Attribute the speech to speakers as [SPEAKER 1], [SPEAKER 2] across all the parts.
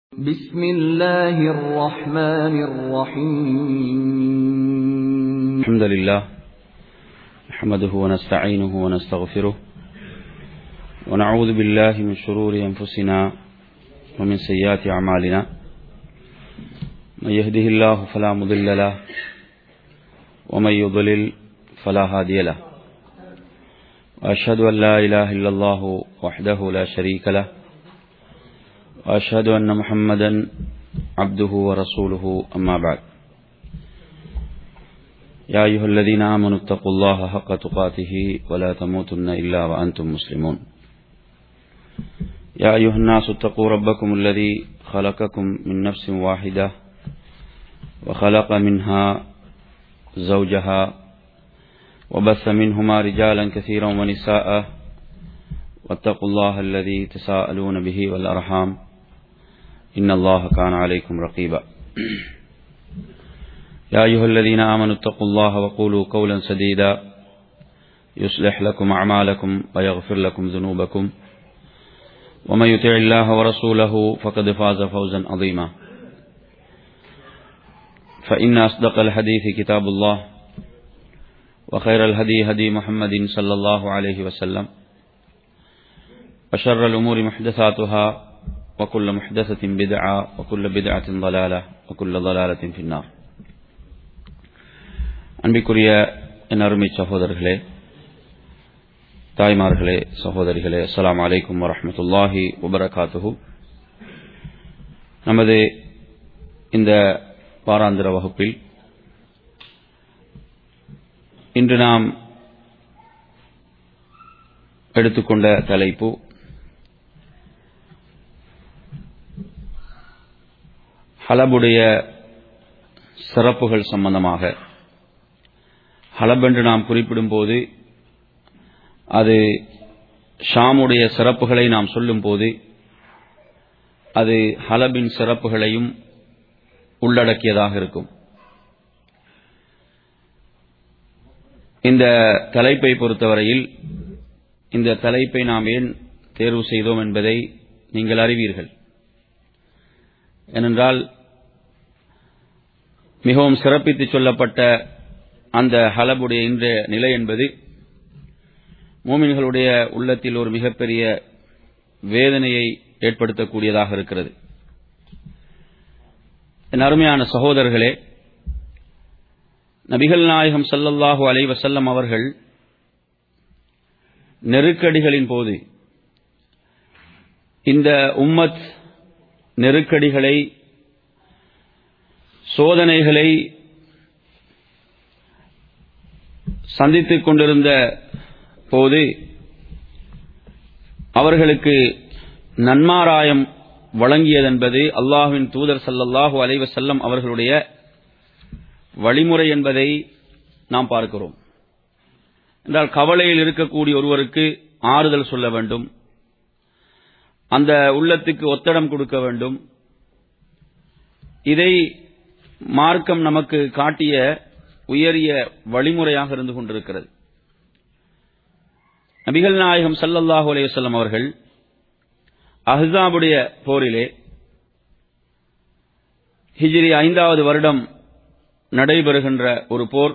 [SPEAKER 1] بسم الله الرحمن الرحيم
[SPEAKER 2] الحمد لله نحمده ونستعينه ونستغفره ونعوذ بالله من شرور أنفسنا ومن سيئات أعمالنا من يهده الله فلا مضل له ومن يضلل فلا هادي له وأشهد أن لا إله إلا الله وحده لا شريك له وأشهد أن محمدا عبده ورسوله أما بعد يا أيها الذين آمنوا اتقوا الله حق تقاته ولا تموتن إلا وأنتم مسلمون يا أيها الناس اتقوا ربكم الذي خلقكم من نفس واحدة وخلق منها زوجها وبث منهما رجالا كثيرا ونساء واتقوا الله الذي تساءلون به والأرحام إن الله كان عليكم رقيبا يا أيها الذين آمنوا اتقوا الله وقولوا قولا سديدا يصلح لكم أعمالكم ويغفر لكم ذنوبكم ومن يطع الله ورسوله فقد فاز فوزا عظيما فإن أصدق الحديث كتاب الله وخير الهدي هدي محمد صلى الله عليه وسلم وشر الأمور محدثاتها وكل محدثة بدعة وكل بدعة ضلالة وكل ضلالة في النار அன்பிற்குரிய என் அருமை சகோதரர்களே தாய்மார்களே சகோதரிகளே அஸ்லாம் அலைக்கும் வரமத்துல்லாஹி வபரகாத்துஹு நமது இந்த வாராந்திர வகுப்பில் இன்று நாம் எடுத்துக்கொண்ட தலைப்பு ஹலபுடைய சிறப்புகள் சம்பந்தமாக ஹலப் என்று நாம் குறிப்பிடும் போது அது ஷாமுடைய சிறப்புகளை நாம் சொல்லும் போது அது ஹலபின் சிறப்புகளையும் உள்ளடக்கியதாக இருக்கும் இந்த தலைப்பை பொறுத்தவரையில் இந்த தலைப்பை நாம் ஏன் தேர்வு செய்தோம் என்பதை நீங்கள் அறிவீர்கள் ஏனென்றால் மிகவும் சிறப்பித்து சொல்லப்பட்ட அந்த ஹலபுடைய இன்றைய நிலை என்பது மூமின்களுடைய உள்ளத்தில் ஒரு மிகப்பெரிய வேதனையை ஏற்படுத்தக்கூடியதாக இருக்கிறது என் அருமையான சகோதரர்களே நபிகள் நாயகம் சல்லல்லாஹு அலைவசல்லம் அவர்கள் நெருக்கடிகளின் போது இந்த உம்மத் நெருக்கடிகளை சோதனைகளை சந்தித்துக் கொண்டிருந்த போது அவர்களுக்கு நன்மாராயம் வழங்கியதென்பது அல்லாஹுவின் தூதர் சல்லல்லாஹு அலைவசல்லம் அவர்களுடைய வழிமுறை என்பதை நாம் பார்க்கிறோம் என்றால் கவலையில் இருக்கக்கூடிய ஒருவருக்கு ஆறுதல் சொல்ல வேண்டும் அந்த உள்ளத்துக்கு ஒத்தடம் கொடுக்க வேண்டும் இதை மார்க்கம் நமக்கு காட்டிய உயரிய வழிமுறையாக இருந்து கொண்டிருக்கிறது நபிகள் நாயகம் சல்லல்லாஹு அலைவசல்லம் அவர்கள் அஹ்சாபுடைய போரிலே ஹிஜ்ரி ஐந்தாவது வருடம் நடைபெறுகின்ற ஒரு போர்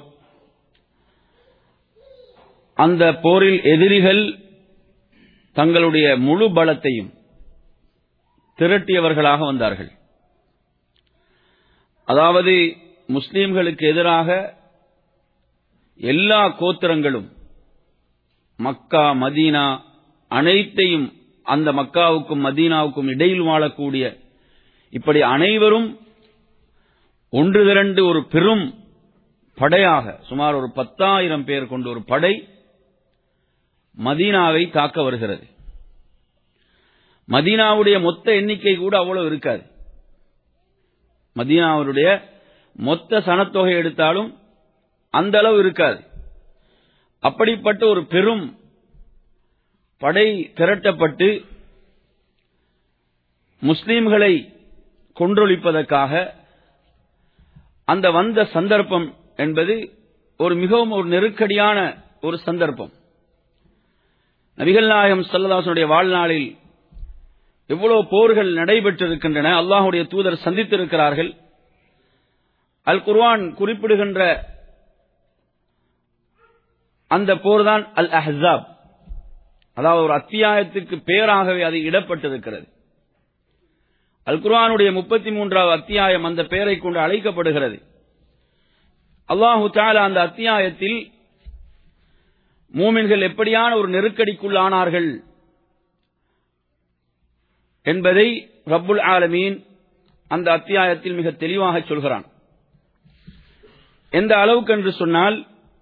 [SPEAKER 2] அந்த போரில் எதிரிகள் தங்களுடைய முழு பலத்தையும் திரட்டியவர்களாக வந்தார்கள் அதாவது முஸ்லீம்களுக்கு எதிராக எல்லா கோத்திரங்களும் மக்கா மதீனா அனைத்தையும் அந்த மக்காவுக்கும் மதீனாவுக்கும் இடையில் வாழக்கூடிய இப்படி அனைவரும் ஒன்று திரண்டு ஒரு பெரும் படையாக சுமார் ஒரு பத்தாயிரம் பேர் கொண்ட ஒரு படை மதீனாவை தாக்க வருகிறது மதீனாவுடைய மொத்த எண்ணிக்கை கூட அவ்வளவு இருக்காது மதீனாவுடைய மொத்த சனத்தொகை எடுத்தாலும் அந்த அளவு இருக்காது அப்படிப்பட்ட ஒரு பெரும் படை திரட்டப்பட்டு முஸ்லீம்களை கொன்றொழிப்பதற்காக அந்த வந்த சந்தர்ப்பம் என்பது ஒரு மிகவும் ஒரு நெருக்கடியான ஒரு சந்தர்ப்பம் நபிகள் நாயகம் சல்லதாசனுடைய வாழ்நாளில் எவ்வளவு போர்கள் நடைபெற்றிருக்கின்றன அல்லாஹுடைய தூதர் சந்தித்திருக்கிறார்கள் அல் குர்ஆன் குறிப்பிடுகின்ற அந்த போர்தான் அல் அஹ்ஸாப் அதாவது ஒரு அத்தியாயத்துக்கு பேராகவே அது இடப்பட்டிருக்கிறது அல் குர்ஆனுடைய முப்பத்தி மூன்றாவது அத்தியாயம் அந்த பெயரை கொண்டு அழைக்கப்படுகிறது அல்லாஹு தாலா அந்த அத்தியாயத்தில் மூமின்கள் எப்படியான ஒரு நெருக்கடிக்குள்ளானார்கள் என்பதை ரப்புல் ஆலமீன் அந்த அத்தியாயத்தில் மிக தெளிவாக சொல்கிறான் எந்த அளவுக்கு என்று சொன்னால்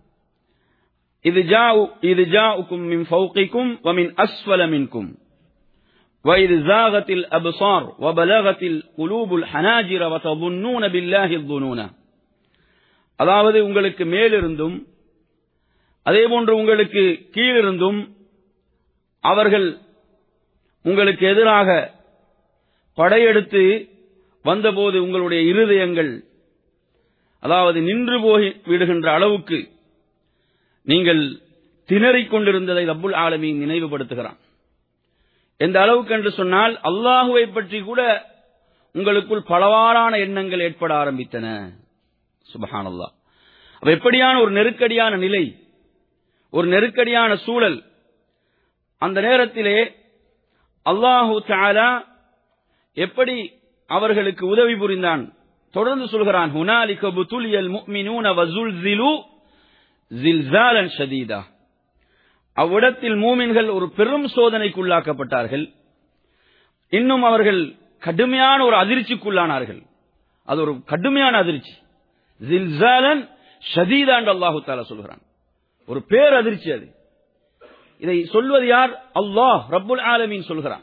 [SPEAKER 2] இது ஜாஉ இது ஜாஉக்கும் மின் ஃபௌகிக்கும் வமின் அஸ்வல மின்கும் وإذ زاغت الأبصار وبلغت القلوب الحناجر وتظنون بالله الظنون அதாவது உங்களுக்கு மேலிருந்தும் அதேபோன்று உங்களுக்கு கீழிருந்தும் அவர்கள் உங்களுக்கு எதிராக படையெடுத்து வந்தபோது உங்களுடைய இருதயங்கள் அதாவது நின்று போய் விடுகின்ற அளவுக்கு நீங்கள் திணறிக் கொண்டிருந்ததை ரப்புல் ஆலமீன் நினைவுபடுத்துகிறான் எந்த அளவுக்கு என்று சொன்னால் அல்லாஹுவை பற்றி கூட உங்களுக்குள் பலவாறான எண்ணங்கள் ஏற்பட ஆரம்பித்தன சுபஹானல்லா அப்ப எப்படியான ஒரு நெருக்கடியான நிலை ஒரு நெருக்கடியான சூழல் அந்த நேரத்திலே அல்லாஹு தாலா எப்படி அவர்களுக்கு உதவி புரிந்தான் தொடர்ந்து சொல்கிறான் ஹுனாலிக புதுலியல் முஃமினூன வஸுல்ஸிலு ஜில்ஸாலன் ஷதீதா அவ்விடத்தில் மூமின்கள் ஒரு பெரும் சோதனைக்குள்ளாக்கப்பட்டார்கள் இன்னும் அவர்கள் கடுமையான ஒரு அதிர்ச்சிக்குள்ளானார்கள் அது ஒரு கடுமையான அதிர்ச்சி ஜில்ஸாலன் ஷதீதாண்டு அல்லாஹு தாலா சொல்கிறான் ஒரு பேர் அதிர்ச்சி அது இதை சொல்வது யார் அல்லாஹ் ரப்புல் ஆலமீன் சொல்கிறான்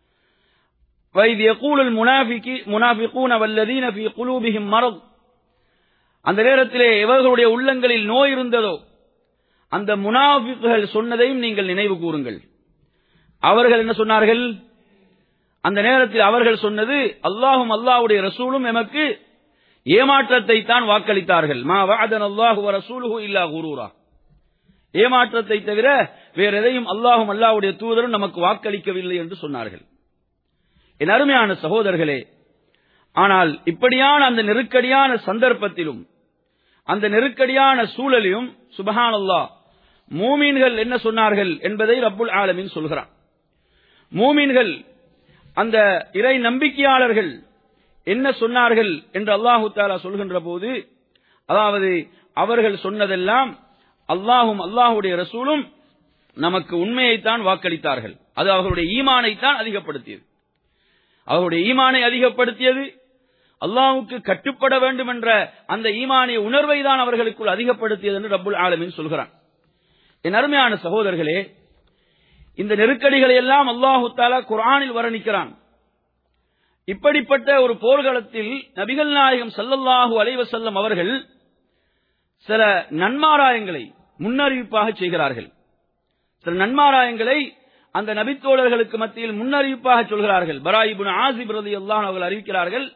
[SPEAKER 2] وإذ يقول المنافقون والذين في قلوبهم مرض அந்த நேரத்திலே இவர்களுடைய உள்ளங்களில் நோய் இருந்ததோ அந்த முனாஃபிக்குகள் சொன்னதையும் நீங்கள் நினைவு கூறுங்கள் அவர்கள் என்ன சொன்னார்கள் அந்த நேரத்தில் அவர்கள் சொன்னது அல்லாஹும் அல்லாஹ்வுடைய ரசூலும் எமக்கு ஏமாற்றத்தை தான் வாக்களித்தார்கள் மா வஅதன அல்லாஹு வ ரசூலுஹு இல்லா குரூரா ஏமாற்றத்தை தவிர வேற எதையும் அல்லாஹும் அல்லாஹ்வுடைய தூதரும் நமக்கு வாக்களிக்கவில்லை என்று சொன்னார்கள் என் அருமையான சகோதரர்களே ஆனால் இப்படியான அந்த நெருக்கடியான சந்தர்ப்பத்திலும் அந்த நெருக்கடியான சூழலிலும் சுபஹான் அல்லாஹ் மூமீன்கள் என்ன சொன்னார்கள் என்பதை ரப்புல் ஆலமின் சொல்கிறான் மூமீன்கள் அந்த இறை நம்பிக்கையாளர்கள் என்ன சொன்னார்கள் என்று அல்லாஹு தாலா சொல்கின்ற போது அதாவது அவர்கள் சொன்னதெல்லாம் அல்லாஹும் அல்லாஹுடைய ரசூலும் நமக்கு உண்மையைத்தான் வாக்களித்தார்கள் அது அவர்களுடைய ஈமானைத்தான் அதிகப்படுத்தியது அவர்களுடைய ஈமானை அதிகப்படுத்தியது அல்லாஹுக்கு கட்டுப்பட வேண்டும் என்ற அந்த ஈமானிய உணர்வை தான் அவர்களுக்குள் அதிகப்படுத்தியது என்று ரப்புல் ஆலமின் சொல்கிறான் என் அருமையான சகோதரர்களே இந்த நெருக்கடிகளை எல்லாம் அல்லாஹு தாலா குரானில் வர்ணிக்கிறான் இப்படிப்பட்ட ஒரு போர்க்களத்தில் நபிகள் நாயகம் சல்லல்லாஹு அலைவசல்லம் அவர்கள் சில நன்மாராயங்களை முன்னறிவிப்பாக செய்கிறார்கள் சில நன்மாராயங்களை அந்த நபித்தோழர்களுக்கு மத்தியில் முன்னறிவிப்பாக சொல்கிறார்கள் பராயிபுன் ஆசிப் ரதி அல்லாஹ் அவர்கள் அறிவிக்கிறார்கள்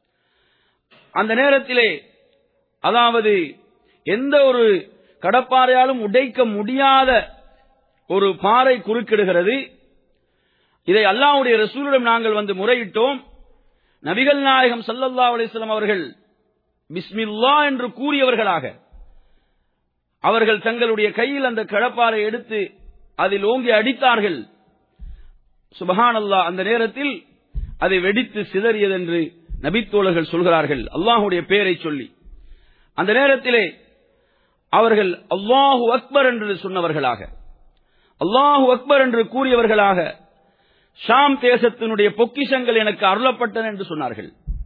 [SPEAKER 2] அந்த நேரத்திலே அதாவது எந்த ஒரு கடப்பாறையாலும் உடைக்க முடியாத ஒரு பாறை குறுக்கிடுகிறது இதை அல்லாஹ்வுடைய ரசூலிடம் நாங்கள் வந்து முறையிட்டோம் நபிகள் நாயகம் சல்லல்லா அலிஸ்லாம் அவர்கள் பிஸ்மில்லா என்று கூறியவர்களாக அவர்கள் தங்களுடைய கையில் அந்த கடப்பாறை எடுத்து அதில் ஓங்கி அடித்தார்கள் சுபஹான் அல்லாஹ் அந்த நேரத்தில் அதை வெடித்து சிதறியது என்று நபித்தோழர்கள் சொல்கிறார்கள் அல்லாஹுடைய பெயரை சொல்லி அந்த நேரத்திலே அவர்கள் அல்லாஹு அக்பர் என்று சொன்னவர்களாக அல்லாஹு அக்பர் என்று கூறியவர்களாக ஷாம் தேசத்தினுடைய பொக்கிஷங்கள் எனக்கு அருளப்பட்டன என்று சொன்னார்கள்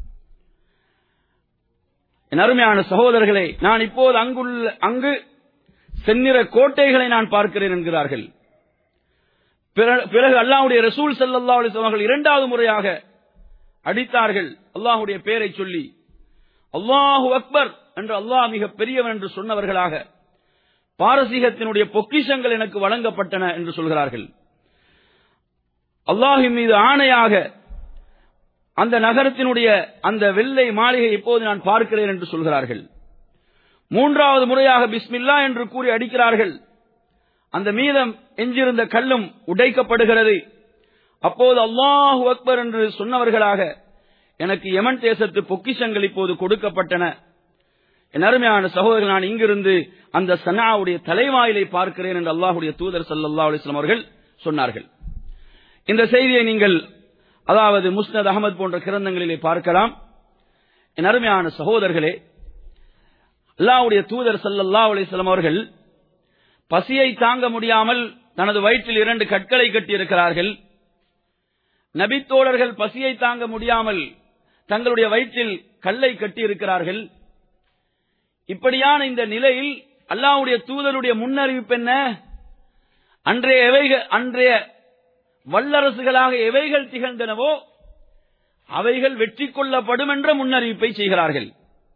[SPEAKER 2] என் அருமையான சகோதரர்களே நான் இப்போது அங்குள்ள அங்கு செந்நிற கோட்டைகளை நான் பார்க்கிறேன் என்கிறார்கள் பிறகு அல்லாஹுடைய ரசூல் சல்லா அலிஸ்லாம் அவர்கள் இரண்டாவது முறையாக அடித்தார்கள் அல்லாஹுடைய பெயரை சொல்லி அல்லாஹு அக்பர் என்று அல்லாஹ் மிக பெரியவன் என்று சொன்னவர்களாக பாரசீகத்தினுடைய பொக்கிஷங்கள் எனக்கு வழங்கப்பட்டன என்று சொல்கிறார்கள் அல்லாஹின் மீது ஆணையாக அந்த நகரத்தினுடைய அந்த வெள்ளை மாளிகை இப்போது நான் பார்க்கிறேன் என்று சொல்கிறார்கள் மூன்றாவது முறையாக பிஸ்மில்லா என்று கூறி அடிக்கிறார்கள் அந்த மீதம் எஞ்சிருந்த கல்லும் உடைக்கப்படுகிறது அப்போது அல்லாஹு அக்பர் என்று சொன்னவர்களாக எனக்கு யமன் தேசத்து பொக்கிஷங்கள் இப்போது கொடுக்கப்பட்டன என் அருமையான சகோதரர்கள் நான் இங்கிருந்து அந்த சனாவுடைய தலைவாயிலை பார்க்கிறேன் என்று அல்லாஹுடைய தூதர் சல்லா அலிஸ்லாம் அவர்கள் சொன்னார்கள் இந்த செய்தியை நீங்கள் அதாவது முஸ்னத் அகமது போன்ற கிரந்தங்களிலே பார்க்கலாம் என் அருமையான சகோதரர்களே அல்லாவுடைய தூதர் சல்லல்லா அலிஸ்லாம் அவர்கள் பசியை தாங்க முடியாமல் தனது வயிற்றில் இரண்டு கற்களை கட்டியிருக்கிறார்கள் நபித்தோழர்கள் பசியை தாங்க முடியாமல் தங்களுடைய வயிற்றில் கல்லை கட்டியிருக்கிறார்கள் இப்படியான இந்த நிலையில் அல்லாவுடைய தூதருடைய முன்னறிவிப்பு என்ன அன்றைய எவைகள் அன்றைய வல்லரசுகளாக எவைகள் திகழ்ந்தனவோ அவைகள் வெற்றி கொள்ளப்படும் என்ற முன்னறிவிப்பை செய்கிறார்கள்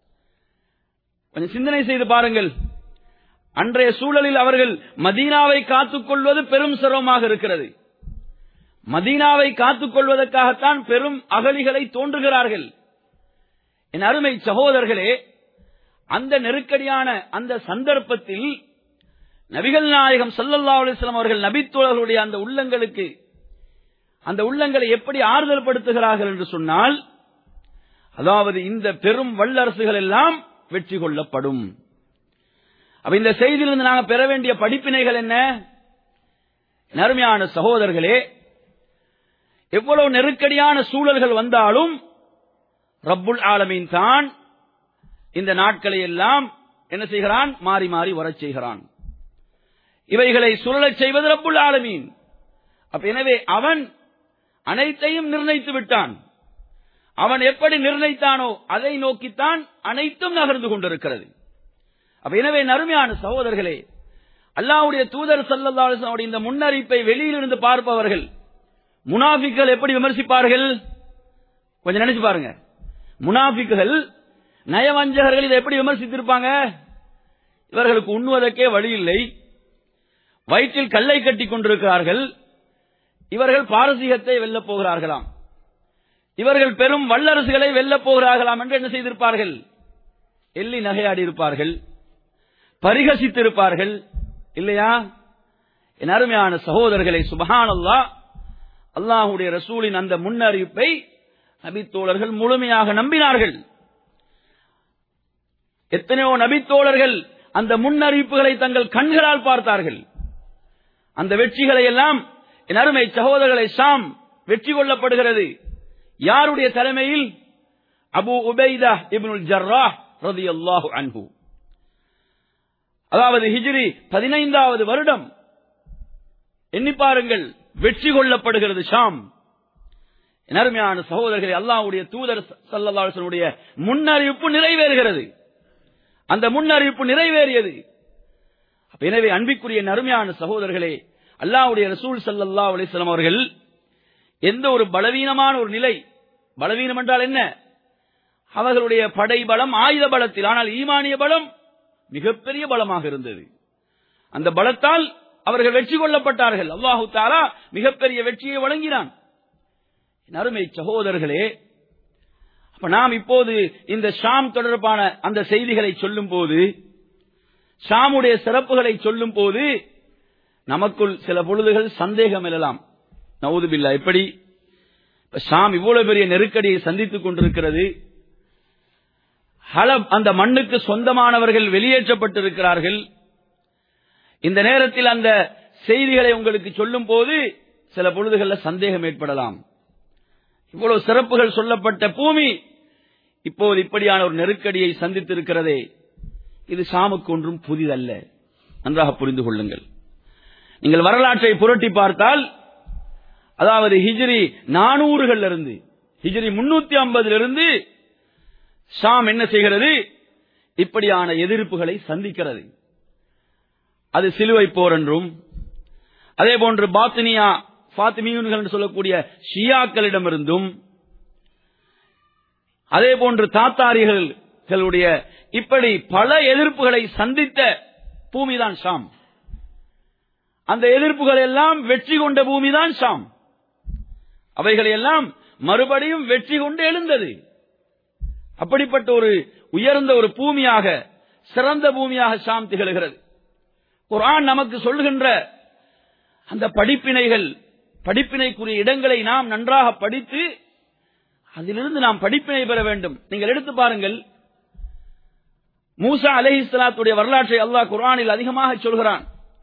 [SPEAKER 2] கொஞ்சம் சிந்தனை செய்து பாருங்கள் அன்றைய சூழலில் அவர்கள் மதீனாவை காத்துக் கொள்வது பெரும் சிரமமாக இருக்கிறது மதீனாவை காத்துக் கொள்வதற்காகத்தான் பெரும் அகலிகளை தோன்றுகிறார்கள் என் அருமை சகோதரர்களே அந்த நெருக்கடியான அந்த சந்தர்ப்பத்தில் நபிகள் நாயகம் சல்லல்லா அலிஸ்லாம் அவர்கள் நபித்தோழர்களுடைய அந்த உள்ளங்களுக்கு அந்த உள்ளங்களை எப்படி ஆறுதல் படுத்துகிறார்கள் என்று சொன்னால் அதாவது இந்த பெரும் வல்லரசுகள் எல்லாம் வெற்றி கொள்ளப்படும் அப்ப இந்த செய்தியிலிருந்து நாங்கள் பெற வேண்டிய படிப்பினைகள் என்ன நறுமையான சகோதரர்களே எவ்வளவு நெருக்கடியான சூழல்கள் வந்தாலும் ரப்புல் ஆலமீன் தான் இந்த நாட்களை எல்லாம் என்ன செய்கிறான் மாறி மாறி வரச் செய்கிறான் இவைகளை சுழலச் செய்வது ரப்புல் ஆலமீன் அப்ப எனவே அவன் அனைத்தையும் நிர்ணயித்து விட்டான் அவன் எப்படி நிர்ணயித்தானோ அதை நோக்கித்தான் அனைத்தும் நகர்ந்து கொண்டிருக்கிறது அப்ப எனவே நறுமையான சகோதரர்களே அல்லாவுடைய தூதர் சல்லல்லாவுடைய இந்த முன்னறிப்பை வெளியிலிருந்து பார்ப்பவர்கள் முனாஃபிக்கள் எப்படி விமர்சிப்பார்கள் கொஞ்சம் நினைச்சு பாருங்க முனாஃபிக்குகள் நயவஞ்சகர்கள் இதை எப்படி விமர்சித்திருப்பாங்க இவர்களுக்கு உண்ணுவதற்கே வழி இல்லை வயிற்றில் கல்லை கட்டி கொண்டிருக்கிறார்கள் இவர்கள் பாரசீகத்தை வெல்லப் போகிறார்களாம் இவர்கள் பெரும் வல்லரசுகளை வெல்லப் போகிறார்களாம் என்று என்ன செய்திருப்பார்கள் எள்ளி நகையாடி இருப்பார்கள் பரிகசித்திருப்பார்கள் இல்லையா என் அருமையான சகோதரர்களை சுபஹான் அல்லா அல்லாஹுடைய ரசூலின் அந்த முன்னறிவிப்பை நபித்தோழர்கள் முழுமையாக நம்பினார்கள் எத்தனையோ நபித்தோழர்கள் அந்த முன்னறிவிப்புகளை தங்கள் கண்களால் பார்த்தார்கள் அந்த வெற்றிகளை எல்லாம் என் அருமை சகோதரர்களை ஷாம் வெற்றி கொள்ளப்படுகிறது யாருடைய தலைமையில் அபு உபைதா இப்னுல் ஜர்ரா ரதி அல்லாஹு அன்ஹு அதாவது ஹிஜ்ரி பதினைந்தாவது வருடம் எண்ணி பாருங்கள் வெற்றி கொள்ளப்படுகிறது ஷாம் அருமையான சகோதரர்களை அல்லாவுடைய தூதர் சல்லல்லாசனுடைய முன்னறிவிப்பு நிறைவேறுகிறது அந்த முன்னறிவிப்பு நிறைவேறியது எனவே அன்பிற்குரிய அருமையான சகோதரர்களே அல்லாவுடைய ரசூல் சல்லல்லா அலிஸ்லாம் அவர்கள் எந்த ஒரு பலவீனமான ஒரு நிலை பலவீனம் என்றால் என்ன அவர்களுடைய படை பலம் ஆயுத பலத்தில் ஆனால் ஈமானிய பலம் மிகப்பெரிய பலமாக இருந்தது அந்த பலத்தால் அவர்கள் வெற்றி கொள்ளப்பட்டார்கள் அல்லாஹு தாலா மிகப்பெரிய வெற்றியை வழங்கினான் அருமை சகோதரர்களே அப்ப நாம் இப்போது இந்த ஷாம் தொடர்பான அந்த செய்திகளை சொல்லும் போது ஷாமுடைய சிறப்புகளை சொல்லும் போது நமக்குள் சில பொழுதுகள் சந்தேகம் எழலாம் நவுதுபில்லா எப்படி ஷாம் இவ்வளவு பெரிய நெருக்கடியை சந்தித்துக் கொண்டிருக்கிறது ஹலப் அந்த மண்ணுக்கு சொந்தமானவர்கள் வெளியேற்றப்பட்டிருக்கிறார்கள் இந்த நேரத்தில் அந்த செய்திகளை உங்களுக்கு சொல்லும் போது சில பொழுதுகளில் சந்தேகம் ஏற்படலாம் இவ்வளவு சிறப்புகள் சொல்லப்பட்ட பூமி இப்போது இப்படியான ஒரு நெருக்கடியை சந்தித்திருக்கிறதே இது சாமுக்கு ஒன்றும் புதிதல்ல நன்றாக புரிந்து கொள்ளுங்கள் நீங்கள் வரலாற்றை புரட்டி பார்த்தால் அதாவது ஹிஜ்ரி நானூறுகள் இருந்து ஹிஜ்ரி முன்னூத்தி ஐம்பதுல இருந்து ஷாம் என்ன செய்கிறது இப்படியான எதிர்ப்புகளை சந்திக்கிறது அது சிலுவை போர் என்றும் அதே போன்று பாத்தினியா பாத்திமியூன்கள் என்று சொல்லக்கூடிய ஷியாக்களிடமிருந்தும் அதே போன்று தாத்தாரிகளுடைய இப்படி பல எதிர்ப்புகளை சந்தித்த பூமிதான் ஷாம் அந்த எதிர்ப்புகள் எல்லாம் வெற்றி கொண்ட பூமிதான் ஷாம் அவைகளை எல்லாம் மறுபடியும் வெற்றி கொண்டு எழுந்தது அப்படிப்பட்ட ஒரு உயர்ந்த ஒரு பூமியாக சிறந்த பூமியாக ஷாம் திகழ்கிறது குர்ஆன் நமக்கு சொல்லுகின்ற அந்த படிப்பினைகள்
[SPEAKER 3] படிப்பினைக்குரிய இடங்களை நாம் நன்றாக படித்து அதிலிருந்து நாம் படிப்பினை பெற வேண்டும் நீங்கள் எடுத்து பாருங்கள் மூசா அலைஹிஸ்லாத்துடைய வரலாற்றை அல்லாஹ் குர்ஆனில் அதிகமாக சொல்கிறான்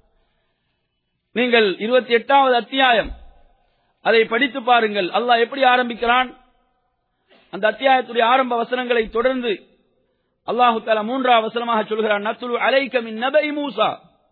[SPEAKER 3] நீங்கள் இருபத்தி எட்டாவது அத்தியாயம் அதை படித்து பாருங்கள் அல்லாஹ் எப்படி ஆரம்பிக்கிறான் அந்த அத்தியாயத்துடைய ஆரம்ப வசனங்களை தொடர்ந்து அல்லாஹு தாலா மூன்றாவது வசனமாக சொல்கிறான் நத்துலு அலைக்க மின் நபை மூசா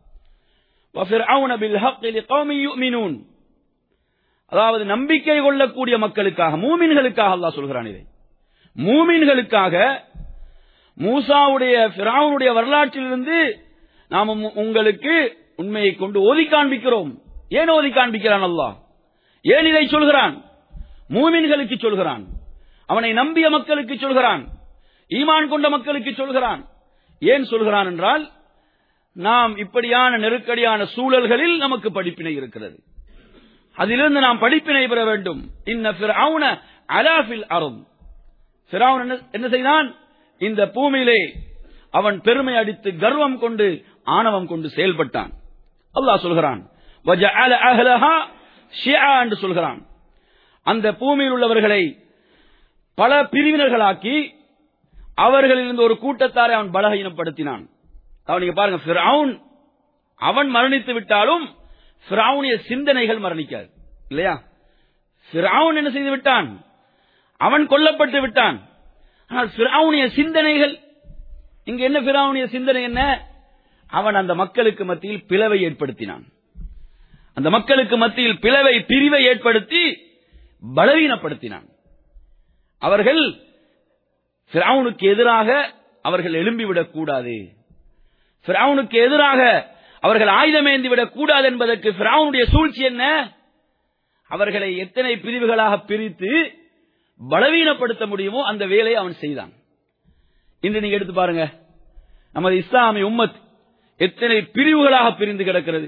[SPEAKER 3] وفرعون بالحق لقوم يؤمنون அதாவது நம்பிக்கை கொள்ளக்கூடிய மக்களுக்காக மூமின்களுக்காக அல்லாஹ் சொல்கிறான் இதை மூமின்களுக்காக மூசாவுடைய பிராவுனுடைய வரலாற்றிலிருந்து நாம் உம்- உங்களுக்கு உண்மையை கொண்டு ஓதி காண்பிக்கிறோம் ஏன் ஓதி காண்பிக்கிறான் அல்லாஹ் ஏன் இதை சொல்கிறான் மூமின்களுக்கு சொல்கிறான் அவனை நம்பிய மக்களுக்கு சொல்கிறான் ஈமான் கொண்ட மக்களுக்கு சொல்கிறான் ஏன் சொல்கிறான் என்றால் நாம் இப்படியான நெருக்கடியான சூழல்களில் நமக்கு படிப்பினை இருக்கிறது அதிலிருந்து நாம் படிப்பினை பெற வேண்டும் இன்ன ஃபிரௌன அலா ஃபில் அரும் ஃபிரௌன் என்ன- என்ன செய்தான் இந்த பூமியிலே அவன் பெருமை அடித்து கர்வம் கொண்டு ஆணவம் கொண்டு செயல்பட்டான் அல்லாஹ் சொல்கிறான் வஜஅல அஹ்லஹா ஷிஆ என்று சொல்கிறான் அந்த பூமியில் உள்ளவர்களை பல பிரிவினர்களாக்கி அவர்களிலிருந்து ஒரு கூட்டத்தாரை அவன் பலகீனப்படுத்தினான் அவன் நீங்க பாருங்க ஃபிரௌன் அவன் மரணித்து விட்டாலும் ஃபிரௌனிய சிந்தனைகள் மரணிக்காது இல்லையா ஃபிரௌன் என்ன செய்து விட்டான் அவன் கொல்லப்பட்டு விட்டான் ஆனால் ஃபிரௌனிய சிந்தனைகள் இங்க என்ன ஃபிரௌனிய சிந்தனை என்ன அவன் அந்த மக்களுக்கு மத்தியில் பிளவை ஏற்படுத்தினான் அந்த மக்களுக்கு மத்தியில் பிளவை பிரிவை ஏற்படுத்தி பலவீனப்படுத்தினான் அவர்கள் ஃபிரௌனுக்கு எதிராக அவர்கள் எழும்பிவிடக் கூடாது ஃபிரௌனுக்கு எதிராக அவர்கள் ஆயுதமேந்தி விடக் கூடாது என்பதற்கு ஃபிரௌனுடைய சூழ்ச்சி என்ன அவர்களை எத்தனை பிரிவுகளாக பிரித்து பலவீனப்படுத்த முடியுமோ அந்த வேலையை அவன் செய்தான் இன்று நீங்க எடுத்து பாருங்க நமது இஸ்லாமிய உம்மத் எத்தனை பிரிவுகளாக பிரிந்து கிடக்கிறது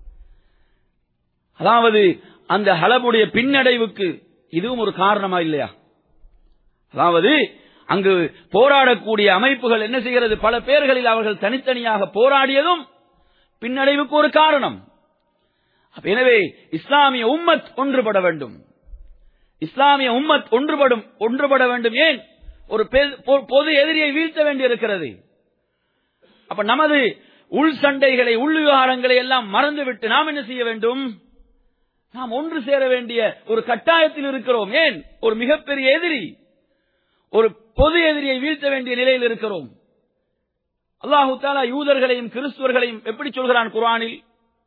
[SPEAKER 3] அதாவது அந்த ஹலபுடைய பின்னடைவுக்கு இதுவும் ஒரு காரணமா இல்லையா அதாவது அங்கு போராடக்கூடிய அமைப்புகள் என்ன செய்கிறது பல பேர்களில் அவர்கள் தனித்தனியாக போராடியதும் பின்னடைவுக்கு ஒரு காரணம் அப்ப எனவே இஸ்லாமிய உம்மத் ஒன்றுபட வேண்டும் இஸ்லாமிய உம்மத் ஒன்றுபடும் ஒன்றுபட வேண்டும் ஏன் ஒரு பெ- பொ- பொது எதிரியை வீழ்த்த வேண்டியிருக்கிறது அப்ப நமது உள் சண்டைகளை உள் விவகாரங்களை எல்லாம் மறந்துவிட்டு நாம் என்ன செய்ய வேண்டும் நாம் ஒன்று சேர வேண்டிய ஒரு கட்டாயத்தில் இருக்கிறோம் ஏன் ஒரு மிகப்பெரிய எதிரி ஒரு பொது எதிரியை வீழ்த்த வேண்டிய நிலையில் இருக்கிறோம் அல்லாஹு தாலா யூதர்களையும் கிறிஸ்துவர்களையும் எப்படி சொல்கிறான் குர்ஆனில்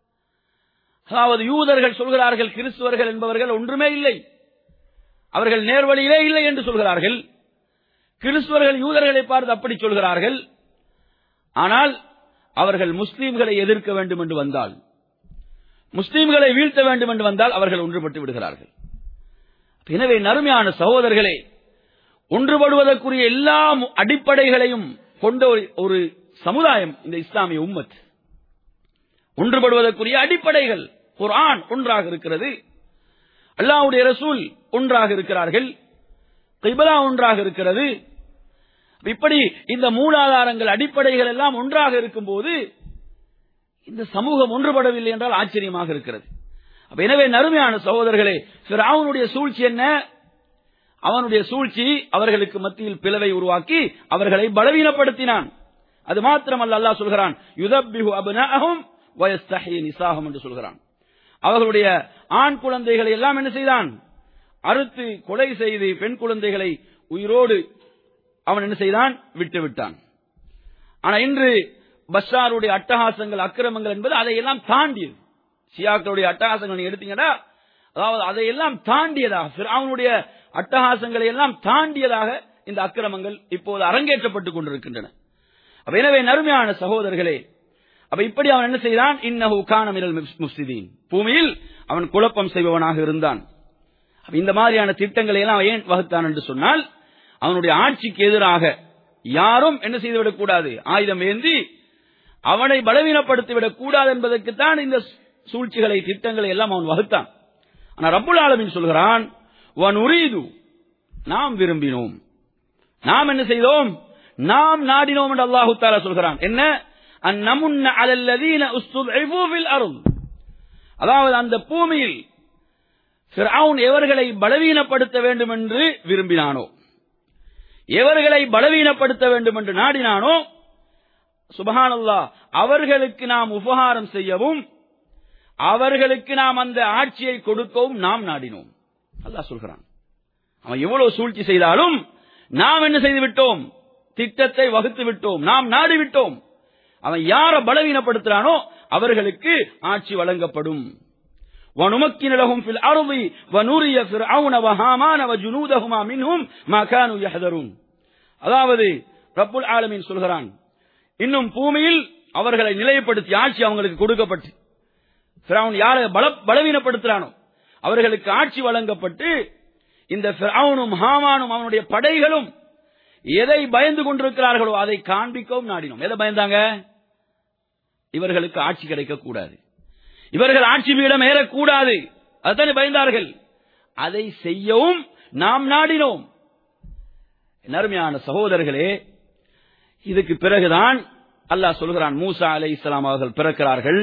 [SPEAKER 3] அதாவது யூதர்கள் சொல்கிறார்கள் கிறிஸ்துவர்கள் என்பவர்கள் ஒன்றுமே இல்லை அவர்கள் நேர்வழியிலே இல்லை என்று சொல்கிறார்கள் கிறிஸ்துவர்கள் யூதர்களை பார்த்து அப்படி சொல்கிறார்கள் ஆனால் அவர்கள் முஸ்லீம்களை எதிர்க்க வேண்டும் என்று வந்தால் முஸ்லீம்களை வீழ்த்த வேண்டும் என்று வந்தால் அவர்கள் ஒன்றுபட்டு விடுகிறார்கள் எனவே நறுமையான சகோதரர்களே ஒன்றுபடுவதற்குரிய எல்லா மு- அடிப்படைகளையும் கொண்ட ஒரு- ஒரு சமுதாயம் இந்த இஸ்லாமிய உம்மத் ஒன்றுபடுவதற்குரிய அடிப்படைகள் குர்ஆன் ஒன்றாக இருக்கிறது அல்லாஹ்வுடைய ரசூல் ஒன்றாக இருக்கிறார்கள் கிப்லா ஒன்றாக இருக்கிறது இப்படி இந்த மூலாதாரங்கள் அடிப்படைகள் எல்லாம் ஒன்றாக இருக்கும்போது இந்த சமூகம் ஒன்றுபடவில்லை என்றால் ஆச்சரியமாக இருக்கிறது அப்ப எனவே நறுமையான சகோதரர்களே அவனுடைய சூழ்ச்சி என்ன அவனுடைய சூழ்ச்சி அவர்களுக்கு மத்தியில் பிளவை உருவாக்கி அவர்களை பலவீனப்படுத்தினான் அது மாத்திரமல்ல அல்லாஹ் சொல்கிறான் யுதப்பிஹு அப்னாஅஹும் வயஸ்தஹி நிசாஹும் என்று சொல்கிறான் அவர்களுடைய ஆண் குழந்தைகளை எல்லாம் என்ன செய்தான் அறுத்து கொலை செய்து பெண் குழந்தைகளை உயிரோடு அவன் என்ன செய்தான் விட்டு விட்டான் ஆனா இன்று பஷாருடைய அட்டகாசங்கள் அக்கிரமங்கள் என்பது அதையெல்லாம் தாண்டியது சியாக்களுடைய அட்டகாசங்கள் நீங்க எடுத்தீங்கன்னா அதாவது அதையெல்லாம் தாண்டியதாக அவனுடைய அட்டகாசங்களை எல்லாம் தாண்டியதாக இந்த அக்கிரமங்கள் இப்போது அரங்கேற்றப்பட்டுக் கொண்டிருக்கின்றன அப்ப எனவே நறுமையான சகோதரர்களே அப்ப இப்படி அவன் என்ன செய்தான் இன்னஹு கான மினல் முஃப்சிதீன் பூமியில் அவன் குழப்பம் செய்பவனாக இருந்தான் அப்ப இந்த மாதிரியான திட்டங்களை எல்லாம் அவன் ஏன் வகுத்தான் என்று சொன்னால் அவனுடைய ஆட்சிக்கு எதிராக யாரும் என்ன செய்துவிடக் கூடாது ஆயுதம் ஏந்தி அவனை பலவீனப்படுத்திவிடக் கூடாது என்பதற்குத்தான் இந்த சூழ்ச்சிகளை திட்டங்களை எல்லாம் அவன் வகுத்தான் ஆனா ரப்புல் ஆலமின் சொல்கிறான் "வ நுரீது." நாம் விரும்பினோம் நாம் என்ன செய்தோம் நாம் நாடினோம் என்று அல்லாஹு தாலா சொல்கிறான் என்ன அந்நமுன்ன அலல்லதீன உஸ்துத்இஃபு ஃபில் அருள் அதாவது அந்த பூமியில் ஃபிரவுன் எவர்களை பலவீனப்படுத்த வேண்டும் என்று விரும்பினானோ எவர்களை பலவீனப்படுத்த வேண்டும் என்று நாடினானோ சுபஹானல்லா அவர்களுக்கு நாம் உபகாரம் செய்யவும் அவர்களுக்கு நாம் அந்த ஆட்சியை கொடுக்கவும் நாம் நாடினோம் அல்லாஹ் சொல்கிறான் அவன் எவ்வளவு சூழ்ச்சி செய்தாலும் நாம் என்ன செய்து விட்டோம் திட்டத்தை வகுத்து விட்டோம் நாம் நாடி விட்டோம் அவன் யார பலவீனப்படுத்துறானோ அவர்களுக்கு ஆட்சி வழங்கப்படும் وَنُمَكِّنَ لَهُمْ فِي الْأَرْضِ وَنُرِيَ فِرْعَوْنَ وَهَامَانَ وَجُنُودَهُمَا مِنْهُمْ مَا كَانُوا يَحْذَرُونَ அதாவது ரப்புல் ஆலமீன் சொல்கிறான் இன்னும் பூமியில் அவர்களை நிலைப்படுத்தி ஆட்சி அவங்களுக்கு கொடுக்கப்பட்டு ஃபிரௌன் யாரை பல பலவீனப்படுத்துறானோ அவர்களுக்கு ஆட்சி வழங்கப்பட்டு இந்த ஃபிரௌனும் ஹாமானும் அவனுடைய படைகளும் எதை பயந்து கொண்டிருக்கிறார்களோ அதை காண்பிக்கவும் நாடினோம் எதை பயந்தாங்க இவர்களுக்கு ஆட்சி கிடைக்க கூடாது இவர்கள் ஆட்சி பீடம் ஏறக்கூடாது அதுதானே பயந்தார்கள் அதை செய்யவும் நாம் நாடினோம் நறுமையான சகோதரர்களே இதுக்கு பிறகுதான் அல்லாஹ் சொல்கிறான் மூசா அலை இஸ்லாம் அவர்கள் பிறக்கிறார்கள்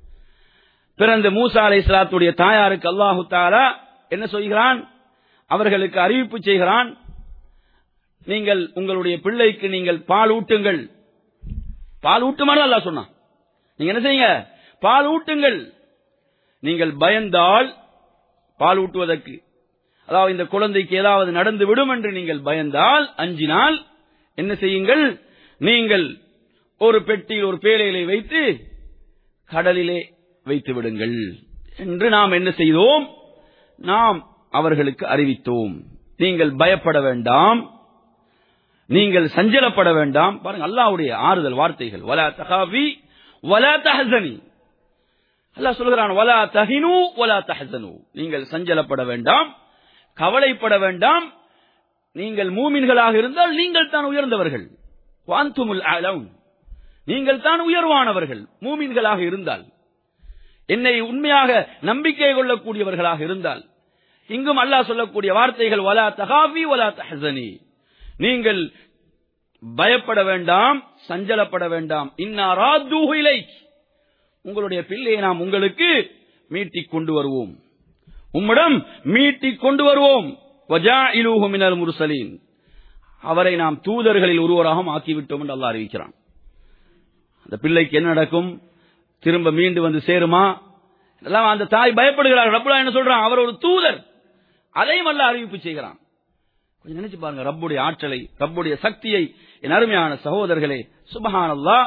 [SPEAKER 3] பிறந்த மூசா அலை இஸ்லாத்துடைய தாயாருக்கு அல்லாஹு தாலா என்ன சொல்கிறான் அவர்களுக்கு அறிவிப்பு செய்கிறான் நீங்கள் உங்களுடைய பிள்ளைக்கு நீங்கள் பால் ஊட்டுங்கள் பால் ஊட்டுமாறு அல்லாஹ் சொன்னான் நீங்க என்ன செய்யுங்க பால் ஊட்டுங்கள் நீங்கள் பயந்தால் பால் ஊட்டுவதற்கு அதாவது இந்த குழந்தைக்கு ஏதாவது நடந்து விடும் என்று நீங்கள் பயந்தால் அஞ்சினால் என்ன செய்யுங்கள் நீங்கள் ஒரு பெட்டியில் ஒரு பேழையிலே வைத்து கடலிலே வைத்து விடுங்கள் என்று நாம் என்ன செய்தோம் நாம் அவர்களுக்கு அறிவித்தோம் நீங்கள் பயப்பட வேண்டாம் நீங்கள் சஞ்சலப்பட வேண்டாம் பாருங்க அல்லாவுடைய ஆறுதல் வார்த்தைகள் வலா தகாவி வலா தஹசனி அல்லாஹ் சொல்கிறான் வலா தஹினு வலா தஹசனு நீங்கள் சஞ்சலப்பட வேண்டாம் கவலைப்பட வேண்டாம் நீங்கள் மூமின்களாக இருந்தால் நீங்கள் தான் உயர்ந்தவர்கள் வாந்துமுல் அலவுன் நீங்கள் தான் உயர்வானவர்கள் மூமின்களாக இருந்தால் என்னை உண்மையாக நம்பிக்கை கொள்ளக்கூடியவர்களாக இருந்தால் இங்கும் அல்லாஹ் சொல்லக்கூடிய வார்த்தைகள் வலா தகாவி வலா தஹசனி நீங்கள் பயப்பட வேண்டாம் சஞ்சலப்பட வேண்டாம் இன்னாரா இலை உங்களுடைய பிள்ளையை நாம் உங்களுக்கு மீட்டிக் கொண்டு வருவோம் உம்மிடம் மீட்டிக் கொண்டு வருவோம் மினல் முர்சலீன் அவரை நாம் தூதர்களில் ஒருவராக ஆக்கிவிட்டோம் என்று அல்லாஹ் அறிவிக்கிறான் அந்த பிள்ளைக்கு என்ன நடக்கும் திரும்ப மீண்டு வந்து சேருமா எல்லாம் அந்த தாய் பயப்படுகிறார் ரப்புலா என்ன சொல்றான் அவர் ஒரு தூதர் அதையும் அல்ல அறிவிப்பு செய்கிறான் கொஞ்சம் நினைச்சு பாருங்க ரப்புடைய ஆற்றலை ரப்புடைய சக்தியை என் அருமையான சகோதரர்களே சுபஹானல்லா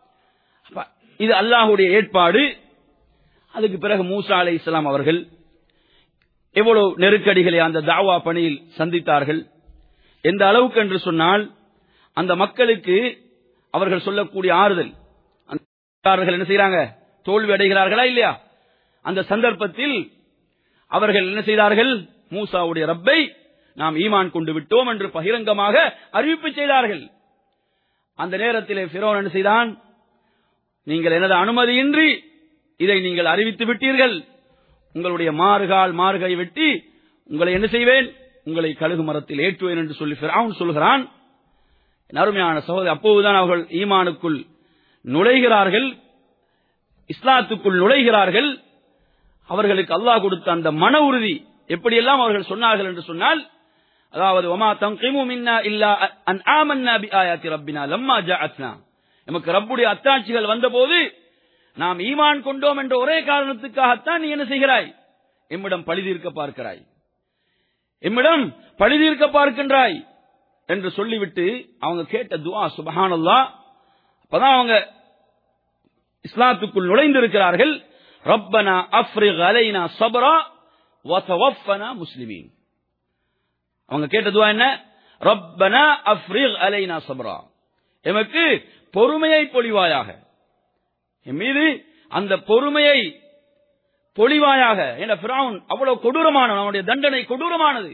[SPEAKER 3] இது அல்லாஹுடைய ஏற்பாடு அதுக்கு பிறகு மூசா அலை இஸ்லாம் அவர்கள் எவ்வளவு நெருக்கடிகளை அந்த தாவா பணியில் சந்தித்தார்கள் எந்த அளவுக்கு என்று சொன்னால் அந்த மக்களுக்கு அவர்கள் சொல்லக்கூடிய ஆறுதல் அந்த என்ன செய்யறாங்க தோல்வி அடைகிறார்களா இல்லையா அந்த சந்தர்ப்பத்தில் அவர்கள் என்ன செய்தார்கள் மூசாவுடைய ரப்பை நாம் ஈமான் கொண்டு விட்டோம் என்று பகிரங்கமாக அறிவிப்பு செய்தார்கள் அந்த நேரத்திலே பிரோன் என்ன செய்தான் நீங்கள் எனது அனுமதியின்றி இதை நீங்கள் அறிவித்து விட்டீர்கள் உங்களுடைய மாறுகால் மாறுகை வெட்டி உங்களை என்ன செய்வேன் உங்களை கழுகு மரத்தில் ஏற்றுவேன் என்று சொல்லி பிராவுன் சொல்கிறான் அருமையான சகோதரி அப்போதுதான் அவர்கள் ஈமானுக்குள் நுழைகிறார்கள் இஸ்லாத்துக்குள் நுழைகிறார்கள் அவர்களுக்கு அல்லாஹ் கொடுத்த அந்த மன உறுதி எப்படியெல்லாம் அவர்கள் சொன்னார்கள் என்று சொன்னால் அதாவது ஒமா தங்கிமு மின்னா இல்லா அன் ஆமன்னா பி ஆயாத்தி ரப்பினா லம்மா ஜாஅத்னா நமக்கு ரப்புடைய அத்தாட்சிகள் வந்தபோது நாம் ஈமான் கொண்டோம் என்ற ஒரே காரணத்துக்காகத்தான் நீ என்ன செய்கிறாய் எம்மிடம் பழிதீர்க்க பார்க்கிறாய் எம்மிடம் பழிதீர்க்க பார்க்கின்றாய் என்று சொல்லிவிட்டு அவங்க கேட்ட துவா சுபஹானல்லா அப்பதான் அவங்க இஸ்லாத்துக்குள் நுழைந்திருக்கிறார்கள் ரப்பனா அஃப்ரிக் அலைனா சபரா வதவஃபனா முஸ்லிமீன் அவங்க கேட்ட துவா என்ன ரப்பனா அஃப்ரிக் அலைனா சபரா எமக்கு பொறுமையை பொழிவாயாக என் மீது அந்த பொறுமையை பொழிவாயாக என்ற பிராவுன் அவ்வளவு கொடூரமான அவனுடைய தண்டனை கொடூரமானது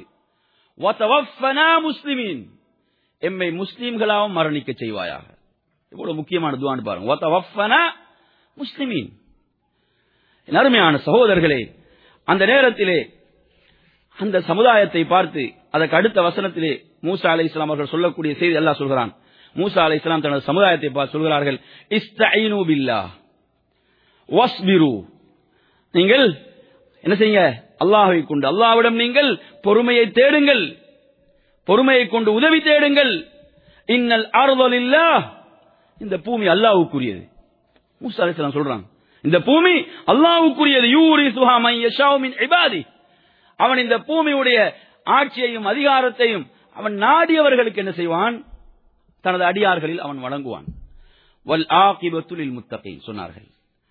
[SPEAKER 3] முஸ்லிமீன் எம்மை முஸ்லீம்களாகவும் மரணிக்க செய்வாயாக எவ்வளவு முக்கியமான துவான்னு பாருங்க முஸ்லிமீன் அருமையான சகோதரர்களே அந்த நேரத்திலே அந்த சமுதாயத்தை பார்த்து அதற்கு அடுத்த வசனத்திலே மூசா அலை இஸ்லாம் அவர்கள் சொல்லக்கூடிய செய்தி எல்லாம் சொல்கிறான் மூசா அலை இஸ்லாம் தனது சமுதாயத்தை பார்த்து சொல்கிறார்கள் இஸ்தீனு பில்லா வஸ்பிரு நீங்கள் என்ன செய்யுங்க அல்லாஹை கொண்டு அல்லாஹ்விடம் நீங்கள் பொறுமையை தேடுங்கள் பொறுமையை கொண்டு உதவி தேடுங்கள் இன்னல் ஆறுதல் இல்லா இந்த பூமி அல்லாஹ்வுக்குரியது மூசா அலைஹிஸ்ஸலாம் சொல்றாங்க இந்த பூமி அல்லாஹ்வுக்குரியது யூரி சுஹா மை யஷாஉ மின் இபாதி அவன் இந்த பூமியுடைய ஆட்சியையும் அதிகாரத்தையும் அவன் நாடியவர்களுக்கு என்ன செய்வான் தனது அடியார்களில் அவன் வழங்குவான் வல் ஆகிபத்துலில் முத்தகீன் சொன்னார்கள்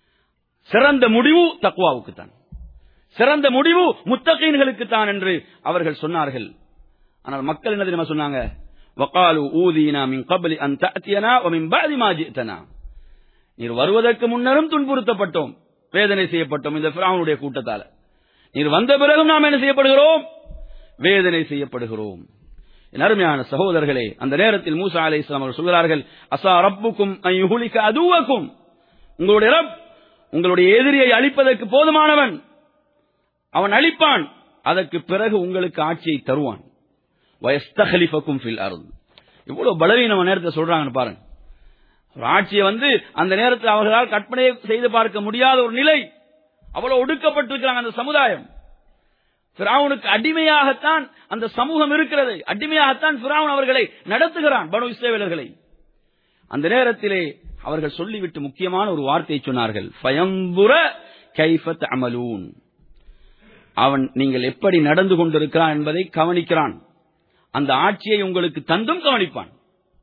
[SPEAKER 3] சிறந்த முடிவு தக்வாவுக்கு தான் சிறந்த முடிவு முத்தகீன்களுக்கு தான் என்று அவர்கள் சொன்னார்கள் ஆனால் மக்கள் என்ன தெரியுமா சொன்னாங்க வகாலு ஊதீனா மின் கபலி அன் தஅத்தியனா வ மின் பஅதி மா ஜிஅதனா நீர் வருவதற்கு முன்னரும் துன்புறுத்தப்பட்டோம் வேதனை செய்யப்பட்டோம் இந்த ஃபிரௌனுடைய கூட்டத்தால நீர் வந்த பிறகும் நாம் என்ன செய்யப்படுகிறோம் வேதனை செய்யப்படுகிறோம் என் அருமையான சகோதரர்களே அந்த நேரத்தில் மூசா அலை இஸ்லாம் அவர்கள் சொல்கிறார்கள் அசா ரப்புக்கும் யுகுலிக்க அதுவக்கும் உங்களுடைய ரப் உங்களுடைய எதிரியை அழிப்பதற்கு போதுமானவன் அவன் அழிப்பான் அதற்கு பிறகு உங்களுக்கு ஆட்சியை தருவான் வயஸ்தகலிஃபக்கும் ஃபில் அருள் இவ்வளவு பலவீனம் நேரத்தை சொல்றாங்கன்னு பாருங்க ஒரு ஆட்சியை வந்து அந்த நேரத்தில் அவர்களால் கற்பனை செய்து பார்க்க முடியாத ஒரு நிலை அவ்வளவு ஒடுக்கப்பட்டிருக்கிறாங்க அந்த சமுதாயம் பிராவுனுக்கு அடிமையாகத்தான் அந்த சமூகம் இருக்கிறது அடிமையாகத்தான் பிராவுன் அவர்களை நடத்துகிறான் பனு இஸ்ரேலர்களை அந்த நேரத்திலே அவர்கள் சொல்லிவிட்டு முக்கியமான ஒரு வார்த்தையை சொன்னார்கள் பயம்புற கைஃபத் அமலூன் அவன் நீங்கள் எப்படி நடந்து கொண்டிருக்கிறான் என்பதை கவனிக்கிறான் அந்த ஆட்சியை உங்களுக்கு தந்தும் கவனிப்பான்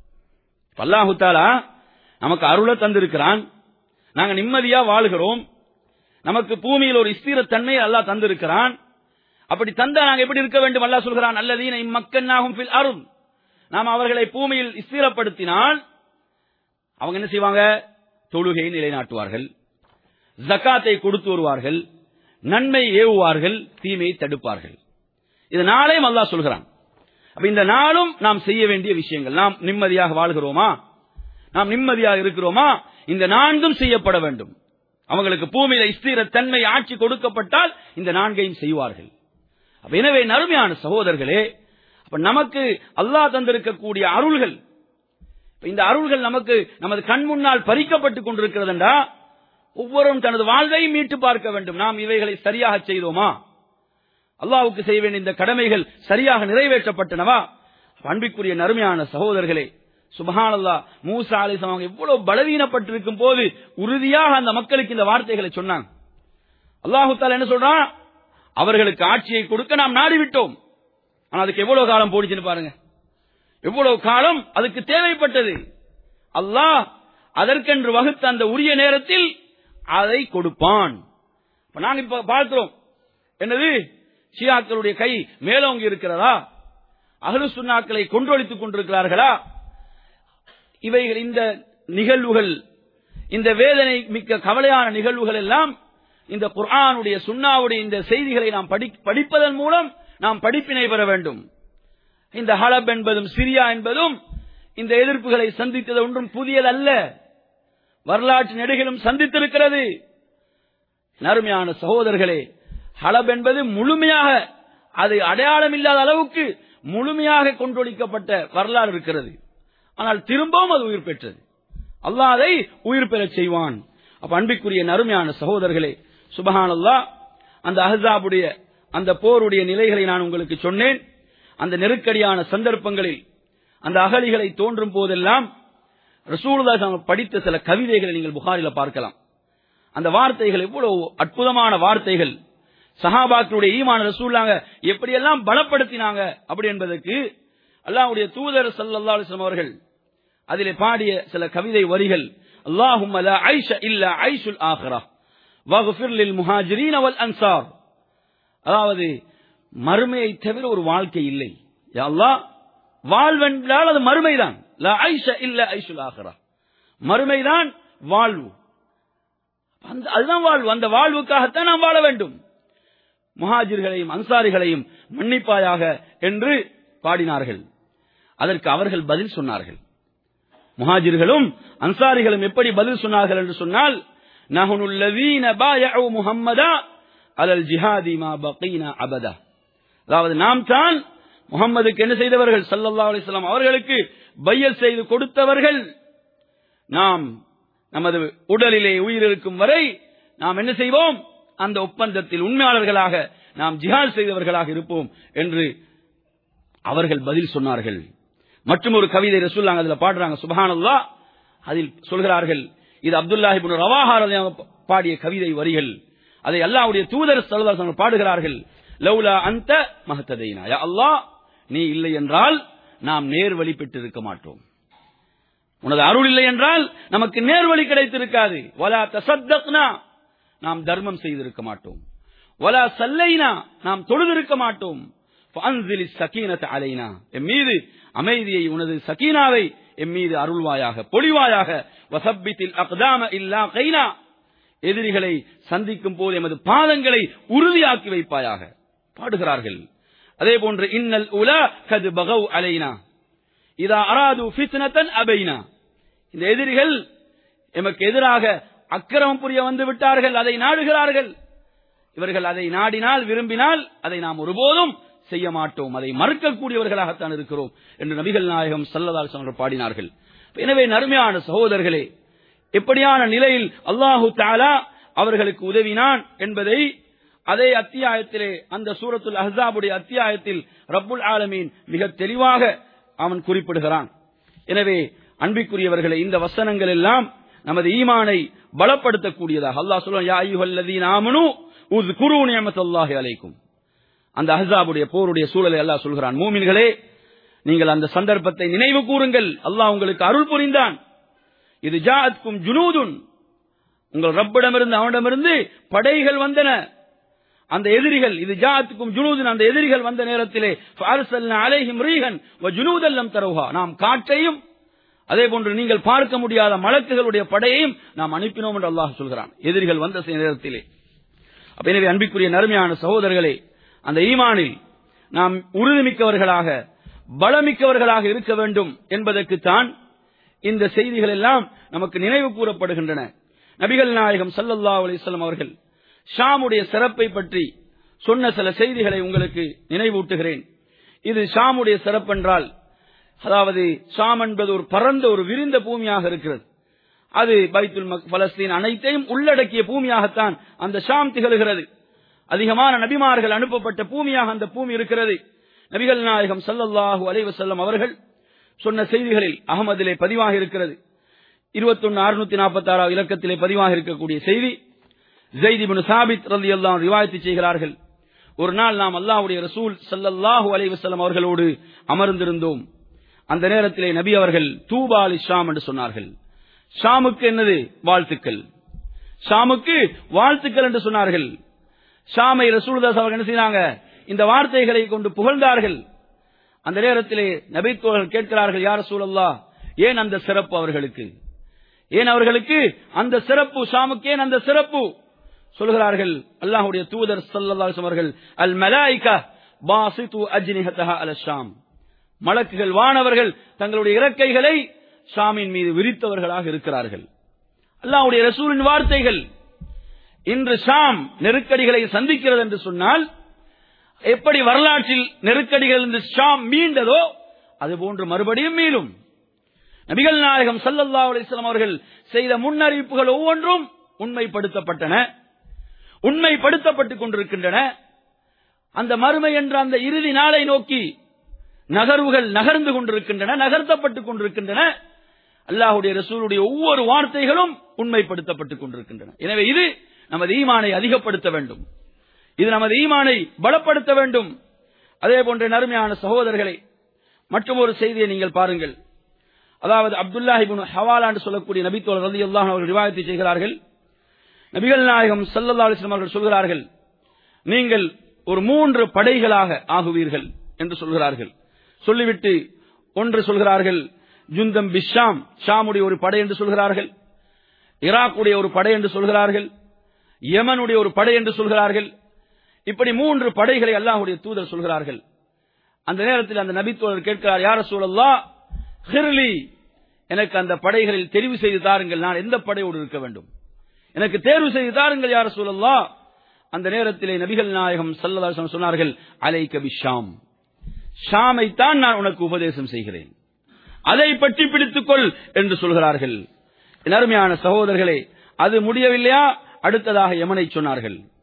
[SPEAKER 3] அல்லாஹு தாலா நமக்கு அருளை தந்திருக்கிறான் நாங்க நிம்மதியா வாழ்கிறோம் நமக்கு பூமியில் ஒரு ஸ்திரத்தன்மையை அல்லாஹ் தந்திருக்கிறான் அப்படி தந்தா நாங்க எப்படி இருக்க வேண்டும் அல்லாஹ் சொல்கிறான் அல்லதீன இம்மக்கன்னாகும் ஃபில் அருள் நாம் அவர்களை பூமியில் ஸ்திரப்படுத்தினால் அவங்க என்ன செய்வாங்க தொழுகையை நிலைநாட்டுவார்கள் ஜக்காத்தை கொடுத்து வருவார்கள் நன்மை ஏவுவார்கள் தீமையை தடுப்பார்கள் இது நாளையும் அல்லாஹ் சொல்கிறான் அப்ப இந்த நாளும் நாம் செய்ய வேண்டிய விஷயங்கள் நாம் நிம்மதியாக வாழ்கிறோமா நாம் நிம்மதியாக இருக்கிறோமா இந்த நான்கும் செய்யப்பட வேண்டும் அவங்களுக்கு பூமியில ஸ்திர தன்மை ஆட்சி கொடுக்கப்பட்டால் இந்த நான்கையும் செய்வார்கள் அப்ப எனவே நறுமையான சகோதரர்களே அப்ப நமக்கு அல்லாஹ் தந்திருக்கக்கூடிய அருள்கள் இந்த அருள்கள் நமக்கு நமது கண் முன்னால் பறிக்கப்பட்டுக் கொண்டிருக்கிறதுண்டா ஒவ்வொருவரும் தனது வாழ்வை மீட்டு பார்க்க வேண்டும் நாம் இவைகளை சரியாக செய்தோமா அல்லாவுக்கு செய்ய வேண்டிய இந்த கடமைகள் சரியாக நிறைவேற்றப்பட்டனவா அன்பிற்குரிய நறுமையான சகோதரர்களே சுபஹானல்லா மூசா அலிசம் அவங்க எவ்வளவு பலவீனப்பட்டிருக்கும் போது உறுதியாக அந்த மக்களுக்கு இந்த வார்த்தைகளை சொன்னாங்க அல்லாஹு தாலா என்ன சொல்றான் அவர்களுக்கு ஆட்சியை கொடுக்க நாம் நாடிவிட்டோம் ஆனா அதுக்கு எவ்வளவு காலம் போடுச்சுன்னு பாருங்க எவ்வளவு காலம் அதுக்கு தேவைப்பட்டது அல்லாஹ் அதற்கென்று வகுத்த அந்த உரிய நேரத்தில் அதை கொடுப்பான் நாங்க இப்ப பார்க்கிறோம் என்னது ஷியாக்களுடைய கை மேலோங்கி இருக்கிறதா அகலு சுண்ணாக்களை கொன்றொழித்துக் கொண்டிருக்கிறார்களா இவைகள் இந்த நிகழ்வுகள் இந்த வேதனை மிக்க கவலையான நிகழ்வுகள் எல்லாம் இந்த குர்ஆனுடைய சுண்ணாவுடைய இந்த செய்திகளை நாம் படிப்பதன் மூலம் நாம் படிப்பினை பெற வேண்டும் இந்த ஹலப் என்பதும் சிரியா என்பதும் இந்த எதிர்ப்புகளை சந்தித்தது ஒன்றும் புதியதல்ல வரலாற்று நெடுகிலும் சந்தித்திருக்கிறது நறுமையான சகோதரர்களே ஹலப் என்பது முழுமையாக அது அடையாளம் இல்லாத அளவுக்கு முழுமையாக கொண்டொழிக்கப்பட்ட வரலாறு இருக்கிறது ஆனால் திரும்பவும் அது உயிர் பெற்றது அல்லாஹ் அதை உயிர் பெறச் செய்வான் அப்ப அன்பிற்குரிய நறுமையான சகோதரர்களே சுபஹான் அல்லா அந்த அஹாபுடைய அந்த போருடைய நிலைகளை நான் உங்களுக்கு சொன்னேன் அந்த நெருக்கடியான சந்தர்ப்பங்களில் அந்த அகலிகளை தோன்றும் போதெல்லாம் ரசூலுல்லாஹ் படித்த சில கவிதைகளை நீங்கள் புகாரில பார்க்கலாம் அந்த வார்த்தைகள் எவ்வளவு அற்புதமான வார்த்தைகள் சஹாபாக்களுடைய ஈமான ரசூல்லாங்க எப்படியெல்லாம் பலப்படுத்தினாங்க அப்படி என்பதற்கு அல்லாஹ்வுடைய தூதர் சல்லல்லாஹு அலைஹி வஸல்லம் அவர்கள் அதிலே பாடிய சில கவிதை வரிகள் அல்லாஹும்ம லா ஐஷ இல்லா ஐஷுல் ஆஹிரா வக்ஃபிர் லில் முஹாஜிரீன வல் அன்சார் அதாவது மறுமையை தவிர ஒரு வாழ்க்கை இல்லை யா அல்லாஹ் வாழ்வென்றால் அது மறுமைதான் லா ஐஷ இல்ல ஐஷுல் ஆஹிரா மறுமைதான் வாழ்வு அந்த அதுதான் வாழ்வு அந்த வாழ்வுக்காகத்தான் நாம் வாழ வேண்டும் முஹாஜிர்களையும் அன்சாரிகளையும் மன்னிப்பாயாக என்று பாடினார்கள் அதற்கு அவர்கள் பதில் சொன்னார்கள் முஹாஜிர்களும் அன்சாரிகளும் எப்படி பதில் சொன்னார்கள் என்று சொன்னால் நஹனுல்லவீன பாயஉ முஹம்மதா அலல் ஜிஹாதி மா பகீனா அபதா அதாவது நாம் தான் முகம்மதுக்கு என்ன செய்தவர்கள் சல்லல்லாஹு அலைஹி வஸல்லம் அவர்களுக்கு பையல் செய்து கொடுத்தவர்கள் நாம் நமது உடலிலே உயிர் இருக்கும் வரை நாம் என்ன செய்வோம் அந்த ஒப்பந்தத்தில் உண்மையாளர்களாக நாம் ஜிஹாத் செய்தவர்களாக இருப்போம் என்று அவர்கள் பதில் சொன்னார்கள் மற்றும் ஒரு கவிதை ரசூல்லாங்க அதுல பாடுறாங்க சுபஹானல்லா அதில் சொல்கிறார்கள் இது அப்துல்லாஹிபின் ரவாஹார பாடிய கவிதை வரிகள் அதை அல்லாஹ்வுடைய தூதர் ஸல்லல்லாஹு அலைஹி பாடுகிறார்கள் லௌலா அந்த மஹத்ததைனா யா அல்லாஹ் நீ இல்லை என்றால் நாம் நேர்வழி பெற்றிருக்க மாட்டோம் உனது அருள் இல்லை என்றால் நமக்கு நேர்வழி கிடைத்திருக்காது வலா தசத்தக்னா நாம் தர்மம் செய்திருக்க மாட்டோம் வலா சல்லைனா நாம் தொழுதிருக்க மாட்டோம் ஃபஅன்சிலி ஸகீனத அலைனா எம் மீது அமைதியை உனது சகீனாவை எம் மீது அருள்வாயாக பொழிவாயாக வசப்பித்தில் அக்தாம இல்லா கைனா எதிரிகளை சந்திக்கும் போது எமது பாதங்களை உறுதியாக்கி வைப்பாயாக பாடுகிறார்கள் அதே போன்று இன்னல் உலா கது பகவ் அலைனா இதா அராது ஃபித்னத்தன் அபைனா இந்த எதிரிகள் எமக்கு எதிராக அக்கிரமம் புரிய வந்து விட்டார்கள் அதை நாடுகிறார்கள் இவர்கள் அதை நாடினால் விரும்பினால் அதை நாம் ஒருபோதும் செய்ய மாட்டோம் அதை மறுக்கக்கூடியவர்களாகத்தான் இருக்கிறோம் என்று நபிகள் நாயகம் சல்லதால் அவர்கள் பாடினார்கள் எனவே நறுமையான சகோதரர்களே எப்படியான நிலையில் அல்லாஹு தாலா அவர்களுக்கு உதவினான் என்பதை அதே அத்தியாயத்திலே அந்த சூரத்துல் அஹ்ஸாபுடைய அத்தியாயத்தில் ரப்புல் ஆலமீன் மிக தெளிவாக அவன் குறிப்பிடுகிறான் எனவே அன்பிற்குரியவர்களே இந்த வசனங்கள் எல்லாம் நமது ஈமானை பலப்படுத்தக்கூடியதாக அல்லாஹ் சொல்லுவான் யா அய்யுஹல்லதீன ஆமனு உஸ்குரு நிஅமத்தல்லாஹி அலைக்கும் அந்த அஹ்ஸாபுடைய போருடைய சூழலை அல்லாஹ் சொல்கிறான் மூமின்களே நீங்கள் அந்த சந்தர்ப்பத்தை நினைவு கூறுங்கள் அல்லாஹ் உங்களுக்கு அருள் புரிந்தான் இது ஜாஅத்கும் ஜுனூதுன் உங்கள் ரப்பிடமிருந்து அவனிடமிருந்து படைகள் வந்தன அந்த எதிரிகள் இது ஜாத்துக்கும் ஜுனூதின் அந்த எதிரிகள் வந்த நேரத்திலே அலைஹிம் ரீகன் ஜுனூதல்லம் தருவா நாம் காற்றையும் அதே போன்று நீங்கள் பார்க்க முடியாத மலக்குகளுடைய படையையும் நாம் அனுப்பினோம் என்று அல்லாஹ் சொல்கிறான் எதிரிகள் வந்த நேரத்திலே அப்ப எனவே அன்பிற்குரிய நறுமையான சகோதரர்களே அந்த ஈமானில் நாம் உறுதிமிக்கவர்களாக பலமிக்கவர்களாக இருக்க வேண்டும் என்பதற்குத்தான் இந்த செய்திகள் எல்லாம் நமக்கு நினைவு கூறப்படுகின்றன நபிகள் நாயகம் சல்லல்லா அலிஸ்லாம் அவர்கள் ஷாமுடைய சிறப்பை பற்றி சொன்ன சில செய்திகளை உங்களுக்கு நினைவூட்டுகிறேன் இது ஷாமுடைய சிறப்பென்றால் அதாவது ஷாம் என்பது ஒரு பரந்த ஒரு விரிந்த பூமியாக இருக்கிறது அது பைத்துல் பலஸ்தீன் அனைத்தையும் உள்ளடக்கிய பூமியாகத்தான் அந்த ஷாம் திகழ்கிறது அதிகமான நபிமார்கள் அனுப்பப்பட்ட பூமியாக அந்த பூமி இருக்கிறது நபிகள் நாயகம் சல்லல்லாஹு அலைவசல்லம் அவர்கள் சொன்ன செய்திகளில் அகமதிலே பதிவாக இருக்கிறது இருபத்தொன்னு அறுநூத்தி நாற்பத்தி ஆறாவது இலக்கத்திலே பதிவாக இருக்கக்கூடிய செய்தி ஜெய்திபின் சாபித் ரதி எல்லாம் ரிவாயத்து செய்கிறார்கள் ஒரு நாள் நாம் அல்லாஹுடைய ரசூல் சல்லல்லாஹு அலைவசல்லம் அவர்களோடு அமர்ந்திருந்தோம் அந்த நேரத்திலே நபி அவர்கள் தூபா அலி ஷாம் என்று சொன்னார்கள் ஷாமுக்கு என்னது வாழ்த்துக்கள் ஷாமுக்கு வாழ்த்துக்கள் என்று சொன்னார்கள் ஷாமை ரசூல்தாஸ் அவர்கள் என்ன செய்தாங்க இந்த வார்த்தைகளை கொண்டு புகழ்ந்தார்கள் அந்த நேரத்திலே நபித்தோழர்கள் கேட்கிறார்கள் யார் சூழல்லா ஏன் அந்த சிறப்பு அவர்களுக்கு ஏன் அவர்களுக்கு அந்த சிறப்பு ஷாமுக்கு ஏன் அந்த சிறப்பு சொல்கிறார்கள் அல்லாஹுடைய தூதர் சல்லல்லாஹு அவர்கள் அல் மலாய்கா பாசித்து அஜ்னிஹத்தஹா அல ஷாம் மலக்குகள் வானவர்கள் தங்களுடைய இறக்கைகளை ஷாமின் மீது விரித்தவர்களாக இருக்கிறார்கள் அல்லாஹுடைய ரசூலின் வார்த்தைகள் இன்று ஷாம் நெருக்கடிகளை சந்திக்கிறது என்று சொன்னால் எப்படி வரலாற்றில் நெருக்கடிகள் இருந்து ஷாம் மீண்டதோ அதுபோன்று மறுபடியும் மீளும் நபிகள் நாயகம் சல்லல்லா அலிஸ்லாம் அவர்கள் செய்த முன்னறிவிப்புகள் ஒவ்வொன்றும் உண்மைப்படுத்தப்பட்டன உண்மைப்படுத்தப்பட்டுக் கொண்டிருக்கின்றன அந்த மறுமை என்ற அந்த இறுதி நாளை நோக்கி நகர்வுகள் நகர்ந்து கொண்டிருக்கின்றன நகர்த்தப்பட்டுக் கொண்டிருக்கின்றன அல்லாஹுடைய ரசூலுடைய ஒவ்வொரு வார்த்தைகளும் உண்மைப்படுத்தப்பட்டுக் கொண்டிருக்கின்றன எனவே இது நமது ஈமானை அதிகப்படுத்த வேண்டும் இது நமது ஈமானை பலப்படுத்த வேண்டும் அதே போன்ற நறுமையான சகோதரர்களை மற்றும் ஒரு செய்தியை நீங்கள் பாருங்கள் அதாவது அப்துல்லாஹிபின் ஹவாலா என்று சொல்லக்கூடிய நபித்தோழர் ரதி அல்லாஹ் அவர்கள் விவாதத்தை செய்கிறார்கள் நபிகள் நாயகம் சல்லல்லா அலிஸ்லாம் அவர்கள் சொல்கிறார்கள் நீங்கள் ஒரு மூன்று படைகளாக ஆகுவீர்கள் என்று சொல்கிறார்கள் சொல்லிவிட்டு ஒன்று சொல்கிறார்கள் ஜுந்தம் பிஷாம் ஷாமுடைய ஒரு படை என்று சொல்கிறார்கள் ஈராக்குடைய ஒரு படை என்று சொல்கிறார்கள் யமனுடைய ஒரு படை என்று சொல்கிறார்கள் இப்படி மூன்று படைகளை அல்லாஹுடைய தூதர் சொல்கிறார்கள் அந்த நேரத்தில் அந்த நபித்தோழர் கேட்கிறார் யார சூழல்லா ஹிர்லி எனக்கு அந்த படைகளில் தெரிவு செய்து தாருங்கள் நான் எந்த படையோடு இருக்க வேண்டும் எனக்கு தேர்வு செய்து தாருங்கள் யார சூழல்லா அந்த நேரத்திலே நபிகள் நாயகம் சல்லல்லா சொன்னார்கள் அலை கபி ஷாம் ஷாமைத்தான் நான் உனக்கு உபதேசம் செய்கிறேன் அதை பற்றி பிடித்துக்கொள் என்று சொல்கிறார்கள் அருமையான சகோதரர்களே அது முடியவில்லையா அடுத்ததாக யமனை சொன்னார்கள்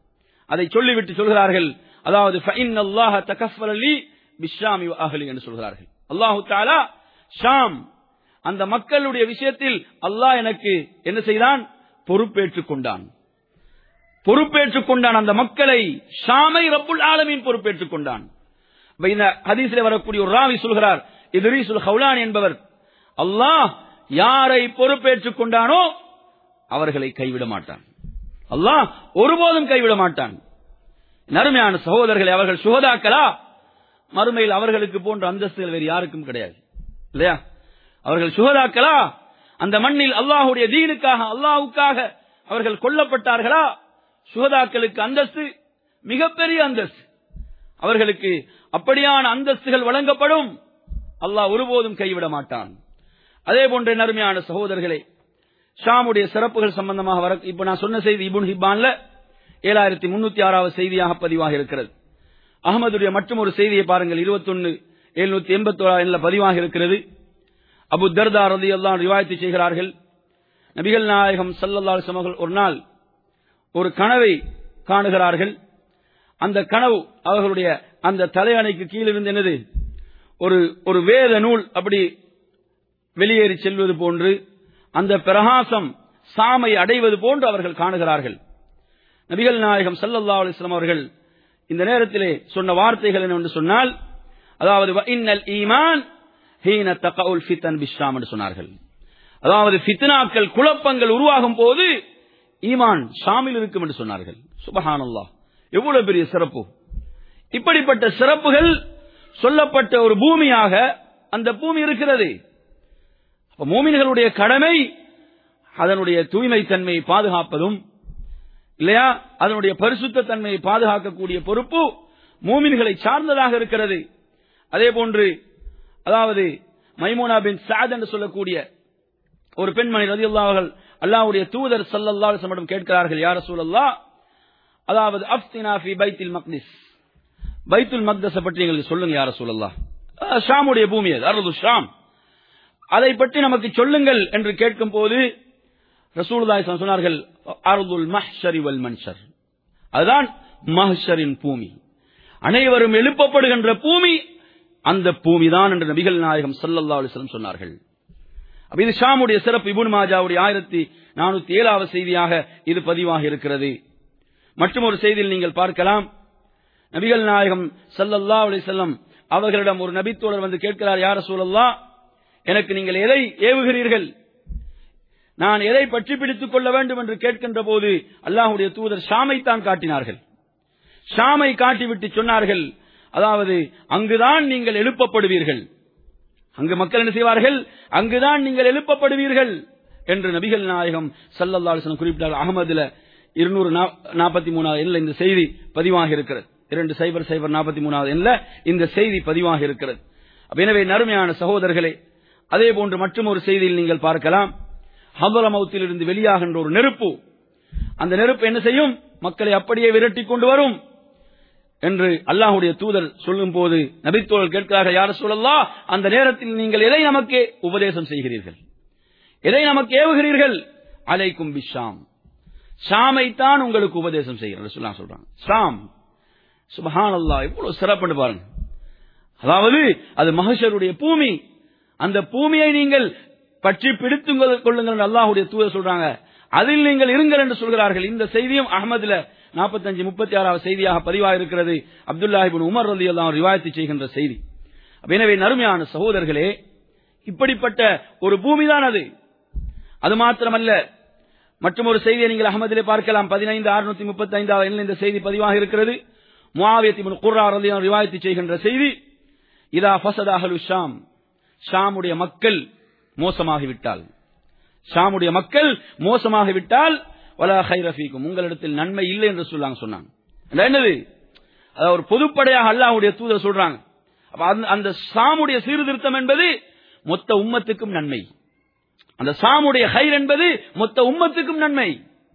[SPEAKER 3] அதை சொல்லிவிட்டு சொல்கிறார்கள் அதாவது ஃபஇன் அல்லாஹ தகஃபல லி பிஷ்ஷாமி வ அஹ்லி என்று சொல்கிறார்கள் அல்லாஹு தஆலா ஷாம் அந்த மக்களுடைய விஷயத்தில் அல்லாஹ் எனக்கு என்ன செய்தான் பொறுப்பேற்றுக் கொண்டான் பொறுப்பேற்றுக் கொண்டான் அந்த மக்களை ஷாமை ரப்புல் ஆலமீன் பொறுப்பேற்றுக் கொண்டான் இப்ப இந்த ஹதீஸ்ல வரக்கூடிய ஒரு ராவி சொல்கிறார் இத்ரீசுல் ஹவுலான் என்பவர் அல்லாஹ் யாரை பொறுப்பேற்றுக் கொண்டானோ அவர்களை கைவிட மாட்டான் அல்லாஹ் ஒருபோதும் கைவிட மாட்டான் நறுமையான சகோதரர்களை அவர்கள் சுகதாக்களா மறுமையில் அவர்களுக்கு போன்ற அந்தஸ்துகள் வேறு யாருக்கும் கிடையாது இல்லையா அவர்கள் சுகதாக்களா அந்த மண்ணில் அல்லாஹுடைய தீனுக்காக அல்லாஹுக்காக அவர்கள் கொல்லப்பட்டார்களா சுகதாக்களுக்கு அந்தஸ்து மிகப்பெரிய அந்தஸ்து அவர்களுக்கு அப்படியான அந்தஸ்துகள் வழங்கப்படும் அல்லாஹ் ஒருபோதும் கைவிட மாட்டான் அதே போன்ற நறுமையான சகோதரர்களே ஷாமுடைய சிறப்புகள் சம்பந்தமாக வர இப்ப நான் சொன்ன செய்தி இபுன் ஹிப்பான்ல ஏழாயிரத்தி முன்னூத்தி ஆறாவது செய்தியாக பதிவாக இருக்கிறது அகமதுடைய மற்றும் ஒரு செய்தியை பாருங்கள் இருபத்தொன்னு எழுநூத்தி எண்பத்தி ஓராயிரம் பதிவாக இருக்கிறது அபு தர்தா ரதி எல்லாம் ரிவாயத்து செய்கிறார்கள் நபிகள் நாயகம் சல்லல்லாஹு அலைஹி வஸல்லம் ஒரு நாள் ஒரு கனவை காணுகிறார்கள் அந்த கனவு அவர்களுடைய அந்த தலையணைக்கு கீழிருந்து என்னது ஒரு ஒரு வேத நூல் அப்படி வெளியேறி செல்வது போன்று அந்த பிரகாசம் சாமை அடைவது போன்று அவர்கள் காணுகிறார்கள் நபிகள் நாயகம் சல்லல்லா அலிஸ்லாம் அவர்கள் இந்த நேரத்திலே சொன்ன வார்த்தைகள் என்னவென்று சொன்னால் அதாவது "வ இன்னல் ஈமான் ஹீன தகவுல் ஃபித்தன் பிஷ்ராம் என்று சொன்னார்கள் அதாவது ஃபித்னாக்கள் குழப்பங்கள் உருவாகும் போது ஈமான் ஷாமில் இருக்கும் என்று சொன்னார்கள் சுபஹானல்லாஹ் எவ்வளவு பெரிய சிறப்பு இப்படிப்பட்ட சிறப்புகள் சொல்லப்பட்ட ஒரு பூமியாக அந்த பூமி இருக்கிறது அப்ப மூமின்களுடைய கடமை அதனுடைய தூய்மை தன்மையை பாதுகாப்பதும் இல்லையா அதனுடைய பரிசுத்த தன்மையை பாதுகாக்கக்கூடிய பொறுப்பு மூமின்களை சார்ந்ததாக இருக்கிறது அதே போன்று அதாவது மைமூனா பின் சாத் என்று சொல்லக்கூடிய ஒரு பெண்மணி ரதி அவர்கள் அல்லாவுடைய தூதர் சல்லல்லா அலிஸ்லமிடம் கேட்கிறார்கள் யார சூழல்லா அதாவது அப்தினா ஃபி பைத்துல் மக்னிஸ் பைத்துல் மக்தஸ பற்றி எங்களுக்கு சொல்லுங்க யார சூழல்லா அஹ், ஷாமுடைய பூமி அது அருது ஷாம் அதை பற்றி நமக்கு சொல்லுங்கள் என்று கேட்கும் போது ரசூலுல்லாஹி ஸல்லல்லாஹு அலைஹி வஸல்லம் சொன்னார்கள் அர்துல் மஹ்ஷரி வல் மன்ஷர் அதுதான் மஹ்ஷரின் பூமி அனைவரும் எழுப்பப்படுகின்ற பூமி அந்த பூமி தான் என்று நபிகள் நாயகம் ஸல்லல்லாஹு அலைஹி வஸல்லம் சொன்னார்கள் அப்ப இது ஷாமுடைய சிறப்பு இபுன் மாஜாவுடைய ஆயிரத்தி நானூத்தி ஏழாவது செய்தியாக இது பதிவாக இருக்கிறது மற்றும் ஒரு செய்தியில் நீங்கள் பார்க்கலாம் நபிகள் நாயகம் ஸல்லல்லாஹு அலைஹி வஸல்லம் அவர்களிடம் ஒரு நபித்தோழர் வந்து கேட்கிறார் யார சூழல்லா எனக்கு நீங்கள் எதை ஏவுகிறீர்கள் நான் எதை பற்றி பிடித்துக் கொள்ள வேண்டும் என்று கேட்கின்ற போது அல்லாஹுடைய தூதர் ஷாமை தான் காட்டினார்கள் ஷாமை காட்டிவிட்டு சொன்னார்கள் அதாவது அங்குதான் நீங்கள் எழுப்பப்படுவீர்கள் அங்கு மக்கள் என்ன செய்வார்கள் அங்குதான் நீங்கள் எழுப்பப்படுவீர்கள் என்று நபிகள் நாயகம் சல்லல்லா அலிஸ்லாம் குறிப்பிட்டார் அகமதுல இருநூறு நாற்பத்தி மூணாவது எண்ணில் இந்த செய்தி பதிவாக இருக்கிறது இரண்டு சைபர் சைபர் நாற்பத்தி மூணாவது எண்ணில் இந்த செய்தி பதிவாக இருக்கிறது அப்ப எனவே நறுமையான சகோதரர்களே அதே போன்று மற்றும் ஒரு செய்தியில் நீங்கள் பார்க்கலாம் ஹபரமௌத்தில் இருந்து வெளியாகின்ற ஒரு நெருப்பு அந்த நெருப்பு என்ன செய்யும் மக்களை அப்படியே விரட்டி கொண்டு வரும் என்று அல்லாஹுடைய தூதர் சொல்லும் போது நபித்தோழர் கேட்கிறார்கள் யார சொல்லலா அந்த நேரத்தில் நீங்கள் எதை நமக்கு உபதேசம் செய்கிறீர்கள் எதை நமக்கு ஏவுகிறீர்கள் அலைக்கும் பிஷாம் ஷாமைத்தான் உங்களுக்கு உபதேசம் செய்கிறேன் சொல்லா சொல்றாங்க ஷாம் சுபஹான் அல்லா எவ்வளவு சிறப்புன்னு பாருங்க அதாவது அது மகஷருடைய பூமி அந்த பூமியை நீங்கள் பற்றி பிடித்துக் கொள்ளுங்கள் என்று அல்லாஹுடைய தூதர் சொல்றாங்க அதில் நீங்கள் இருங்கள் என்று சொல்கிறார்கள் இந்த செய்தியும் அகமதுல நாற்பத்தஞ்சு முப்பத்தி ஆறாவது செய்தியாக பதிவாக இருக்கிறது அப்துல்லாஹிபின் உமர் ரலி அல்லாம் ரிவாயத்து செய்கின்ற செய்தி அப்ப எனவே நறுமையான சகோதரர்களே இப்படிப்பட்ட ஒரு பூமிதான் அது அது மாத்திரமல்ல மற்றும் ஒரு செய்தியை நீங்கள் அகமதிலே பார்க்கலாம் பதினைந்து அறுநூத்தி முப்பத்தி ஐந்தாவது எண்ணில் இந்த செய்தி பதிவாக இருக்கிறது முவாவியத்தின் குர்ரா ரலி ரிவாயத்து செய்கின்ற செய்தி இதா ஃபசத் அஹலு ஷாம் ஷாமுடைய மக்கள் மோசமாகிவிட்டால் ஷாமுடைய மக்கள் மோசமாகிவிட்டால் வலா ஹைரஃபீக்கும் உங்களிடத்தில் நன்மை இல்லை என்று சொல்லாங்க சொன்னாங்க என்னது அதாவது ஒரு பொதுப்படையாக அல்லாஹ்வுடைய தூதர் சொல்றாங்க அப்ப அந்த- அந்த சாமுடைய சீர்திருத்தம் என்பது மொத்த உம்மத்துக்கும் நன்மை அந்த சாமுடைய ஹைர் என்பது மொத்த உம்மத்துக்கும் நன்மை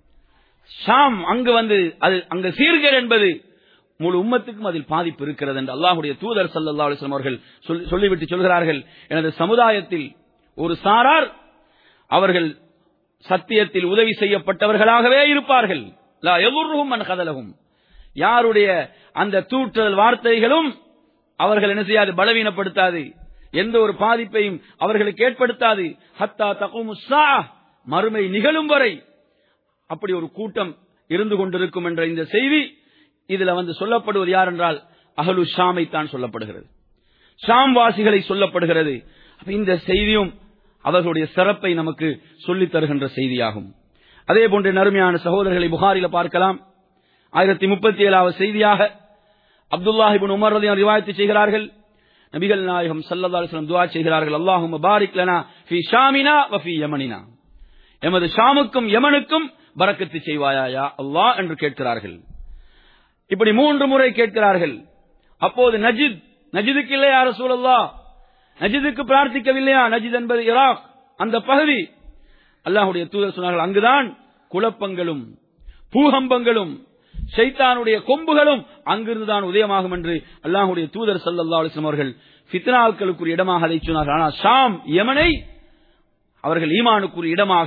[SPEAKER 3] ஷாம் அங்கு வந்து அது அங்கு சீர்கேடு என்பது முழு உம்மத்துக்கும் அதில் பாதிப்பு இருக்கிறது என்று அல்லாஹுடைய தூதர் சல்லல்லாஹு அலைஹி வஸல்லம் அவர்கள் சொல்லி- சொல்லிவிட்டு சொல்கிறார்கள் எனது சமுதாயத்தில் ஒரு சாரார் அவர்கள் சத்தியத்தில் உதவி செய்யப்பட்டவர்களாகவே இருப்பார்கள் லா எதுர்ருகும் மன் கதலகும் யாருடைய அந்த தூற்றல் வார்த்தைகளும் அவர்கள் என்ன செய்யாது பலவீனப்படுத்தாது எந்த ஒரு பாதிப்பையும் அவர்களுக்கு ஏற்படுத்தாது ஹத்தா தகுமு மறுமை நிகழும் வரை அப்படி ஒரு கூட்டம் இருந்து கொண்டிருக்கும் என்ற இந்த செய்தி இதுல வந்து சொல்லப்படுவது யார் என்றால் அகலு ஷாமை தான் சொல்லப்படுகிறது ஷாம் வாசிகளை சொல்லப்படுகிறது அப்ப இந்த செய்தியும் அவர்களுடைய சிறப்பை நமக்கு சொல்லித் தருகின்ற செய்தியாகும் அதே போன்ற நறுமையான சகோதரர்களை புகாரில பார்க்கலாம் ஆயிரத்தி முப்பத்தி ஏழாவது செய்தியாக அப்துல்லாஹிபின் உமர் ரலியல்லாஹு அன்ஹு ரிவாயத்து செய்கிறார்கள் நபிகள் நாயகம் ஸல்லல்லாஹு அலைஹி வஸல்லம் துஆ செய்கிறார்கள் அல்லாஹும்ம பாரிக் லனா ஃபீ ஷாமினா வ ஃபீ யமனினா எமது ஷாமுக்கும் யமனுக்கும் பரக்கத்து செய்வாயா யா அல்லாஹ் என்று கேட்கிறார்கள் இப்படி மூன்று முறை கேட்கிறார்கள் அப்போது நஜித் நஜிதுக்கு இல்லையா ரசூலல்லாஹ் நஜிதுக்கு பிரார்த்திக்கவில்லையா நஜித் என்பது ஈராக் அந்த பகுதி அல்லாஹ்வுடைய தூதர் சொன்னார்கள் அங்குதான் குழப்பங்களும் பூகம்பங்களும் ஷைத்தானுடைய கொம்புகளும் அங்கிருந்துதான் உதயமாகும் என்று அல்லாஹ்வுடைய தூதர் ஸல்லல்லாஹு அலைஹி வஸல்லம் அவர்கள் ஃபித்னாக்களுக்குரிய இடமாக அதை சொன்னார்கள் ஆனால் ஷாம் யமனை அவர்கள் ஈமானுக்குரிய இடமாக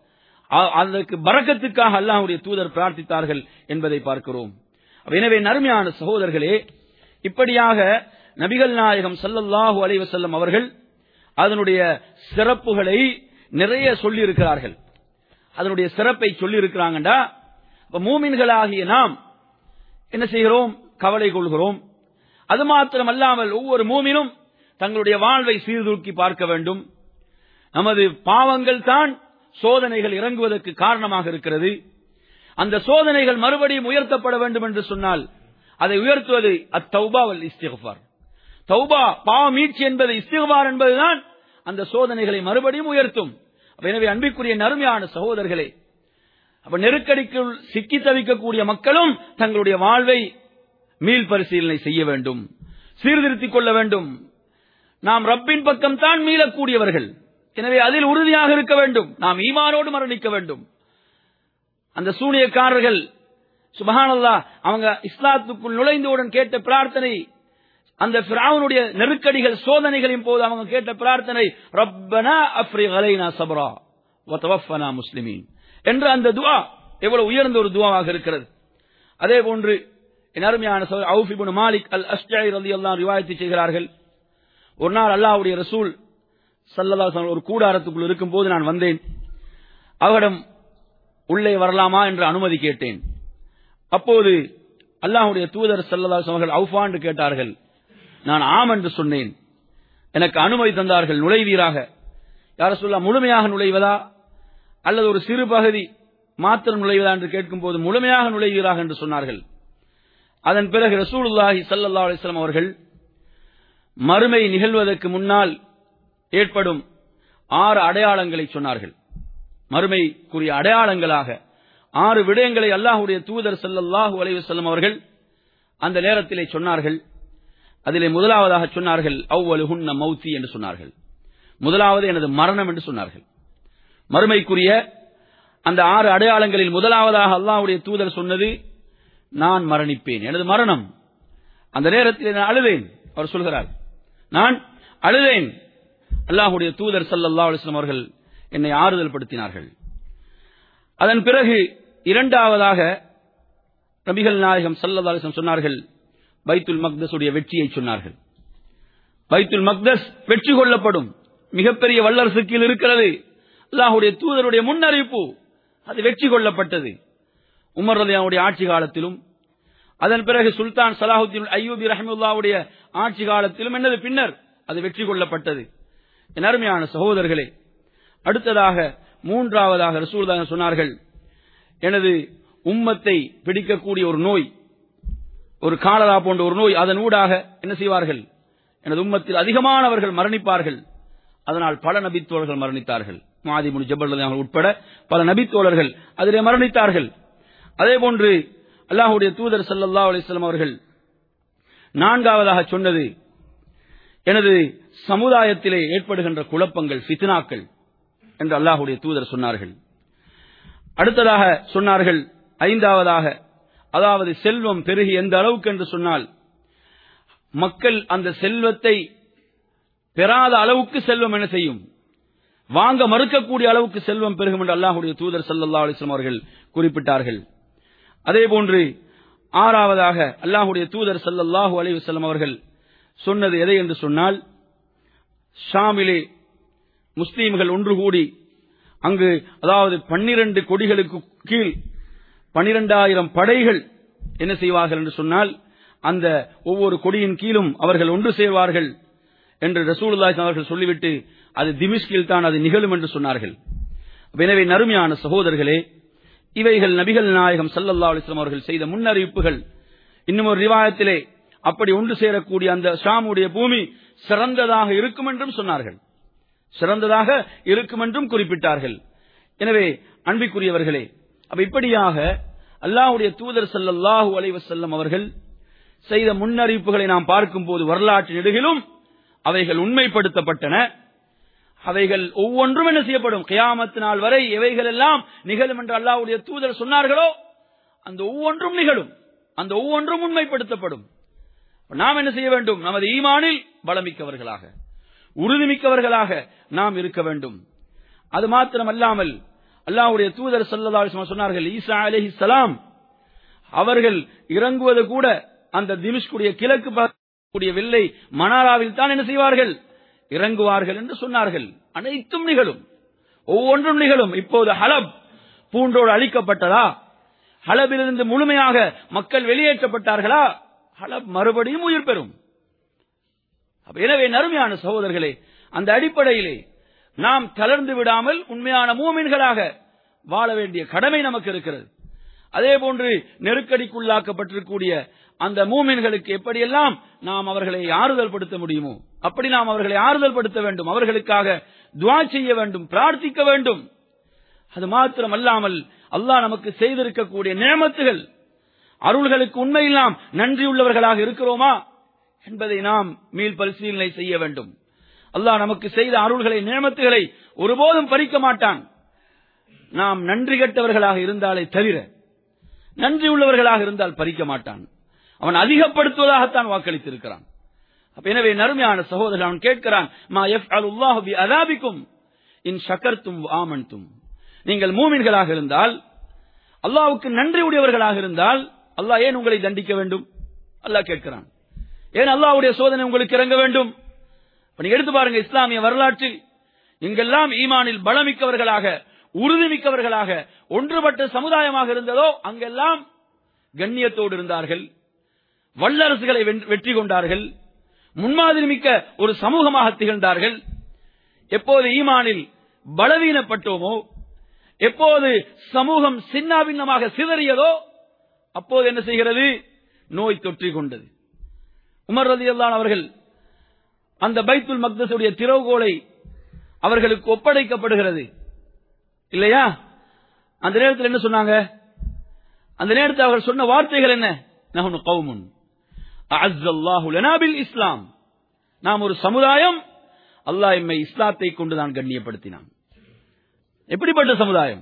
[SPEAKER 3] அ- அதற்கு பரக்கத்துக்காக அல்லாஹ்வுடைய தூதர் பிரார்த்தித்தார்கள் என்பதை பார்க்கிறோம் எனவே நறுமையான சகோதரர்களே இப்படியாக நபிகள் நாயகம் ஸல்லல்லாஹு அலைஹி வஸல்லம் அவர்கள் அதனுடைய சிறப்புகளை நிறைய சொல்லி இருக்கிறார்கள் அதனுடைய சிறப்பை சொல்லி இருக்கிறாங்கடா இப்ப மூமின்களாகிய நாம் என்ன செய்கிறோம் கவலை கொள்கிறோம் அது மாத்திரமல்லாமல் ஒவ்வொரு மூமினும் தங்களுடைய வாழ்வை சீர்தூக்கி பார்க்க வேண்டும் நமது பாவங்கள் தான் சோதனைகள் இறங்குவதற்கு காரணமாக இருக்கிறது அந்த சோதனைகள் மறுபடியும் உயர்த்தப்பட வேண்டும் என்று சொன்னால் அதை உயர்த்துவது அத்தௌபா வல் இஸ்திஃபார் தௌபா பாவ மீட்சி என்பது இஸ்திஃபார் என்பதுதான் அந்த சோதனைகளை மறுபடியும் உயர்த்தும் அப்ப எனவே அன்பிற்குரிய நறுமையான சகோதரர்களே அப்ப நெருக்கடிக்குள் சிக்கி தவிக்கக்கூடிய மக்களும் தங்களுடைய வாழ்வை மீள் பரிசீலனை செய்ய வேண்டும் சீர்திருத்திக் கொள்ள வேண்டும் நாம் ரப்பின் பக்கம் தான் மீளக்கூடியவர்கள் எனவே அதில் உறுதியாக இருக்க வேண்டும் நாம் ஈமானோடு மரணிக்க வேண்டும் அந்த சூனியக்காரர்கள் சுபஹானல்லா அவங்க இஸ்லாத்துக்குள் நுழைந்தவுடன் கேட்ட பிரார்த்தனை அந்த பிராவனுடைய நெருக்கடிகள் சோதனைகளின் போது அவங்க கேட்ட பிரார்த்தனை ரப்பனா அஃப்ரிக் அலைனா சப்ரா வதவஃபனா முஸ்லிமீன் என்ற அந்த துஆ எவ்வளவு உயர்ந்த ஒரு துஆவாக இருக்கிறது அதே போன்று என் அருமையான சகோதரர் அவுஃப் இப்னு மாலிக் அல் அஸ்ஜாய் ரலியல்லாஹு அன்ஹு ரிவாயத்து செய்கிறார்கள் ஒரு நாள் அல்லாஹ்வுடைய ரசூல் ஸல்லல்லாஹு அலைஹி வஸல்லம் ஒரு கூடாரத்துக்குள் இருக்கும்போது நான் வந்தேன் அவரிடம் உள்ளே வரலாமா என்று அனுமதி கேட்டேன் அப்போது அல்லாஹ்வுடைய தூதர் ஸல்லல்லாஹு அலைஹி அவர்கள் அவுஃபா என்று கேட்டார்கள் நான் ஆம் என்று சொன்னேன் எனக்கு அனுமதி தந்தார்கள் நுழைவீராக யார சொல்ல முழுமையாக நுழைவதா அல்லது ஒரு சிறு பகுதி மாத்திரம் நுழைவதா என்று கேட்கும்போது முழுமையாக நுழைவீராக என்று சொன்னார்கள் அதன் பிறகு ரசூலுல்லாஹி ஸல்லல்லாஹு அலைஹி வஸல்லம் அவர்கள் மறுமை நிகழ்வதற்கு முன்னால் ஏற்படும் ஆறு அடையாளங்களை சொன்னார்கள் மறுமைக்குரிய அடையாளங்களாக ஆறு விடயங்களை அல்லாஹ்வுடைய தூதர் ஸல்லல்லாஹு அலைஹி வஸல்லம் அவர்கள் அந்த நேரத்திலே சொன்னார்கள் அதிலே முதலாவதாக சொன்னார்கள் அவ்வலுஹுன்ன மௌத்தி என்று சொன்னார்கள் முதலாவது எனது மரணம் என்று சொன்னார்கள் மறுமைக்குரிய அந்த ஆறு அடையாளங்களில் முதலாவதாக அல்லாஹ்வுடைய தூதர் சொன்னது நான் மரணிப்பேன் எனது மரணம் அந்த நேரத்தில் நான் அழுதேன் அவர் சொல்கிறார் நான் அழுதேன் அல்லாஹ்வுடைய தூதர் ஸல்லல்லாஹு அலைஹி வஸல்லம் அவர்கள் என்னை ஆறுதல் படுத்தினார்கள் அதன் பிறகு இரண்டாவதாக நபிகள் நாயகம் ஸல்லல்லாஹு அலைஹி வஸல்லம் சொன்னார்கள் பைத்துல் மக்தஸுடைய வெற்றியை சொன்னார்கள் பைத்துல் மக்தஸ் வெற்றி கொள்ளப்படும் மிகப்பெரிய வல்லரசுக்கு இருக்கிறது அல்லாஹ்வுடைய தூதருடைய முன்னறிவிப்பு அது வெற்றி கொள்ளப்பட்டது உமர் ரலியாவுடைய ஆட்சி காலத்திலும் அதன் பிறகு சுல்தான் சலாஹுத்தீன் ஐயூபி ரஹமுல்லாவுடைய ஆட்சி காலத்திலும் என்னது பின்னர் அது வெற்றி கொள்ளப்பட்டது என் அருமையான சகோதரர்களே அடுத்ததாக மூன்றாவதாக ரசூலுல்லாஹி சொன்னார்கள் எனது உம்மத்தை பிடிக்கக்கூடிய ஒரு நோய் ஒரு காலரா போன்ற ஒரு நோய் அதன் ஊடாக என்ன செய்வார்கள் எனது உம்மத்தில் அதிகமானவர்கள் மரணிப்பார்கள் அதனால் பல நபித்தோழர்கள் மரணித்தார்கள் மாதிமுனி ஜபல் அவர்கள் உட்பட பல நபித்தோழர்கள் அதிலே மரணித்தார்கள் அதே போன்று அல்லாஹுடைய தூதர் ஸல்லல்லாஹு அலைஹி வஸல்லம் அவர்கள் நான்காவதாக சொன்னது எனது சமுதாயத்திலே ஏற்படுகின்ற குழப்பங்கள் ஃபித்னாக்கள் என்று அல்லாஹுடைய தூதர் சொன்னார்கள் அடுத்ததாக சொன்னார்கள் ஐந்தாவதாக அதாவது செல்வம் பெருகி எந்த அளவுக்கு என்று சொன்னால் மக்கள் அந்த செல்வத்தை பெறாத அளவுக்கு செல்வம் என்ன செய்யும் வாங்க மறுக்கக்கூடிய அளவுக்கு செல்வம் பெருகும் என்று அல்லாஹுடைய தூதர் ஸல்லல்லாஹு அலைஹி வஸல்லம் அவர்கள் குறிப்பிட்டார்கள் அதே போன்று ஆறாவதாக அல்லாஹுடைய தூதர் ஸல்லல்லாஹு அலைஹி வஸல்லம் அவர்கள் சொன்னது எதை என்று சொன்னால் ஷாமிலே முஸ்லீம்கள் ஒன்று கூடி அங்கு அதாவது பன்னிரண்டு கொடிகளுக்கு கீழ் பனிரெண்டாயிரம் படைகள் என்ன செய்வார்கள் என்று சொன்னால் அந்த ஒவ்வொரு கொடியின் கீழும் அவர்கள் ஒன்று சேர்வார்கள் என்று ரசூலுல்லாஹி அவர்கள் சொல்லிவிட்டு அது திமிஷ்கில் தான் அது நிகழும் என்று சொன்னார்கள் எனவே நறுமையான சகோதரர்களே இவைகள் நபிகள் நாயகம் ஸல்லல்லாஹு அலைஹி வஸல்லம் அவர்கள் செய்த முன்னறிவிப்புகள் இன்னும் ஒரு ரிவாயத்திலே அப்படி ஒன்று சேரக்கூடிய அந்த ஷாமுடைய பூமி சிறந்ததாக இருக்கும் என்றும் சொன்னார்கள் சிறந்ததாக இருக்கும் என்றும் குறிப்பிட்டார்கள் எனவே அன்பிற்குரியவர்களே அப்ப இப்படியாக அல்லாஹ்வுடைய தூதர் ஸல்லல்லாஹு அலைஹி வஸல்லம் அவர்கள் செய்த முன்னறிவிப்புகளை நாம் பார்க்கும்போது வரலாற்று நெடுகிலும் அவைகள் உண்மைப்படுத்தப்பட்டன அவைகள் ஒவ்வொன்றும் என்ன செய்யப்படும் கியாமத்து நாள் வரை எவைகள் எல்லாம் நிகழும் என்று அல்லாஹ்வுடைய தூதர் சொன்னார்களோ அந்த ஒவ்வொன்றும் நிகழும் அந்த ஒவ்வொன்றும் உண்மைப்படுத்தப்படும் நாம் என்ன செய்ய வேண்டும் நமது ஈமானில் பலமிக்கவர்களாக உறுதிமிக்கவர்களாக நாம் இருக்க வேண்டும் அது மாத்திரமல்லாமல் அல்லாஹ்வுடைய தூதர் ஸல்லல்லாஹு அலைஹி வஸல்லம் சொன்னார்கள் ஈசா அலைஹிஸ்ஸலாம் அவர்கள் இறங்குவது கூட அந்த திமிஷ்குடைய கிழக்கு கூடிய வெள்ளை மணாராவில் தான் என்ன செய்வார்கள் இறங்குவார்கள் என்று சொன்னார்கள் அனைத்தும் நிகழும் ஒவ்வொன்றும் நிகழும் இப்போது ஹலப் பூண்டோடு அழிக்கப்பட்டதா ஹலபிலிருந்து முழுமையாக மக்கள் வெளியேற்றப்பட்டார்களா ஹலப் மறுபடியும் உயிர் பெறும் அப்ப எனவே நறுமையான சகோதரர்களே அந்த அடிப்படையிலே நாம் தளர்ந்து விடாமல் உண்மையான மூமின்களாக வாழ வேண்டிய கடமை நமக்கு இருக்கிறது அதே போன்று நெருக்கடிக்குள்ளாக்கப்பட்டிருக்கூடிய அந்த மூமின்களுக்கு எப்படியெல்லாம் நாம் அவர்களை ஆறுதல் படுத்த முடியுமோ அப்படி நாம் அவர்களை ஆறுதல் படுத்த வேண்டும் அவர்களுக்காக துவா செய்ய வேண்டும் பிரார்த்திக்க வேண்டும் அது மாத்திரம் அல்லாமல் அல்லாஹ் நமக்கு செய்திருக்கக்கூடிய நேமத்துகள் அருள்களுக்கு உண்மையில் நாம் நன்றியுள்ளவர்களாக இருக்கிறோமா என்பதை நாம் மீள் பரிசீலனை செய்ய வேண்டும் அல்லாஹ் நமக்கு செய்த அருள்களை நேமத்துகளை ஒருபோதும் பறிக்க மாட்டான் நாம் நன்றி கெட்டவர்களாக இருந்தாலே தவிர நன்றி உள்ளவர்களாக இருந்தால் பறிக்க மாட்டான் அவன் அதிகப்படுத்துவதாகத்தான் வாக்களித்திருக்கிறான் அப்ப எனவே நறுமையான சகோதரன் அவன் கேட்கிறான் மா எஃப் அல்லாஹு பி அதாபிக்கும் இன் ஷக்கர்த்தும் ஆமன்தும் நீங்கள் மூமின்களாக இருந்தால் அல்லாஹ்வுக்கு நன்றி உடையவர்களாக இருந்தால் அல்லாஹ் ஏன் உங்களை தண்டிக்க வேண்டும் அல்லாஹ் கேட்கிறான் ஏன் அல்லாஹ்வுடைய சோதனை உங்களுக்கு இறங்க வேண்டும் இப்ப நீங்க எடுத்து பாருங்க இஸ்லாமிய வரலாற்றில் எங்கெல்லாம் ஈமானில் பலமிக்கவர்களாக உறுதிமிக்கவர்களாக ஒன்றுபட்ட சமுதாயமாக இருந்ததோ அங்கெல்லாம் கண்ணியத்தோடு இருந்தார்கள் வல்லரசுகளை வென்- வெற்றி கொண்டார்கள் முன்மாதிரி மிக்க ஒரு சமூகமாக திகழ்ந்தார்கள் எப்போது ஈமானில் பலவீனப்பட்டோமோ எப்போது சமூகம் சின்னாபின்னமாக சிதறியதோ அப்போது என்ன செய்கிறது நோய் தொற்றிக் கொண்டது உமர் ரலியல்லாஹு அவர்கள் அந்த பைத்துல் மக்தஸுடைய திறவுகோலை அவர்களுக்கு ஒப்படைக்கப்படுகிறது இல்லையா அந்த நேரத்தில் என்ன சொன்னாங்க அந்த நேரத்தில் அவர்கள் சொன்ன வார்த்தைகள் என்ன நஹனு கௌமுன் அஅஸ்ஸல்லாஹு லனா பில் இஸ்லாம் நாம் ஒரு சமுதாயம் அல்லாஹ் எம்மை இஸ்லாத்தை கொண்டு தான் கண்ணியப்படுத்தினான் எப்படிப்பட்ட சமுதாயம்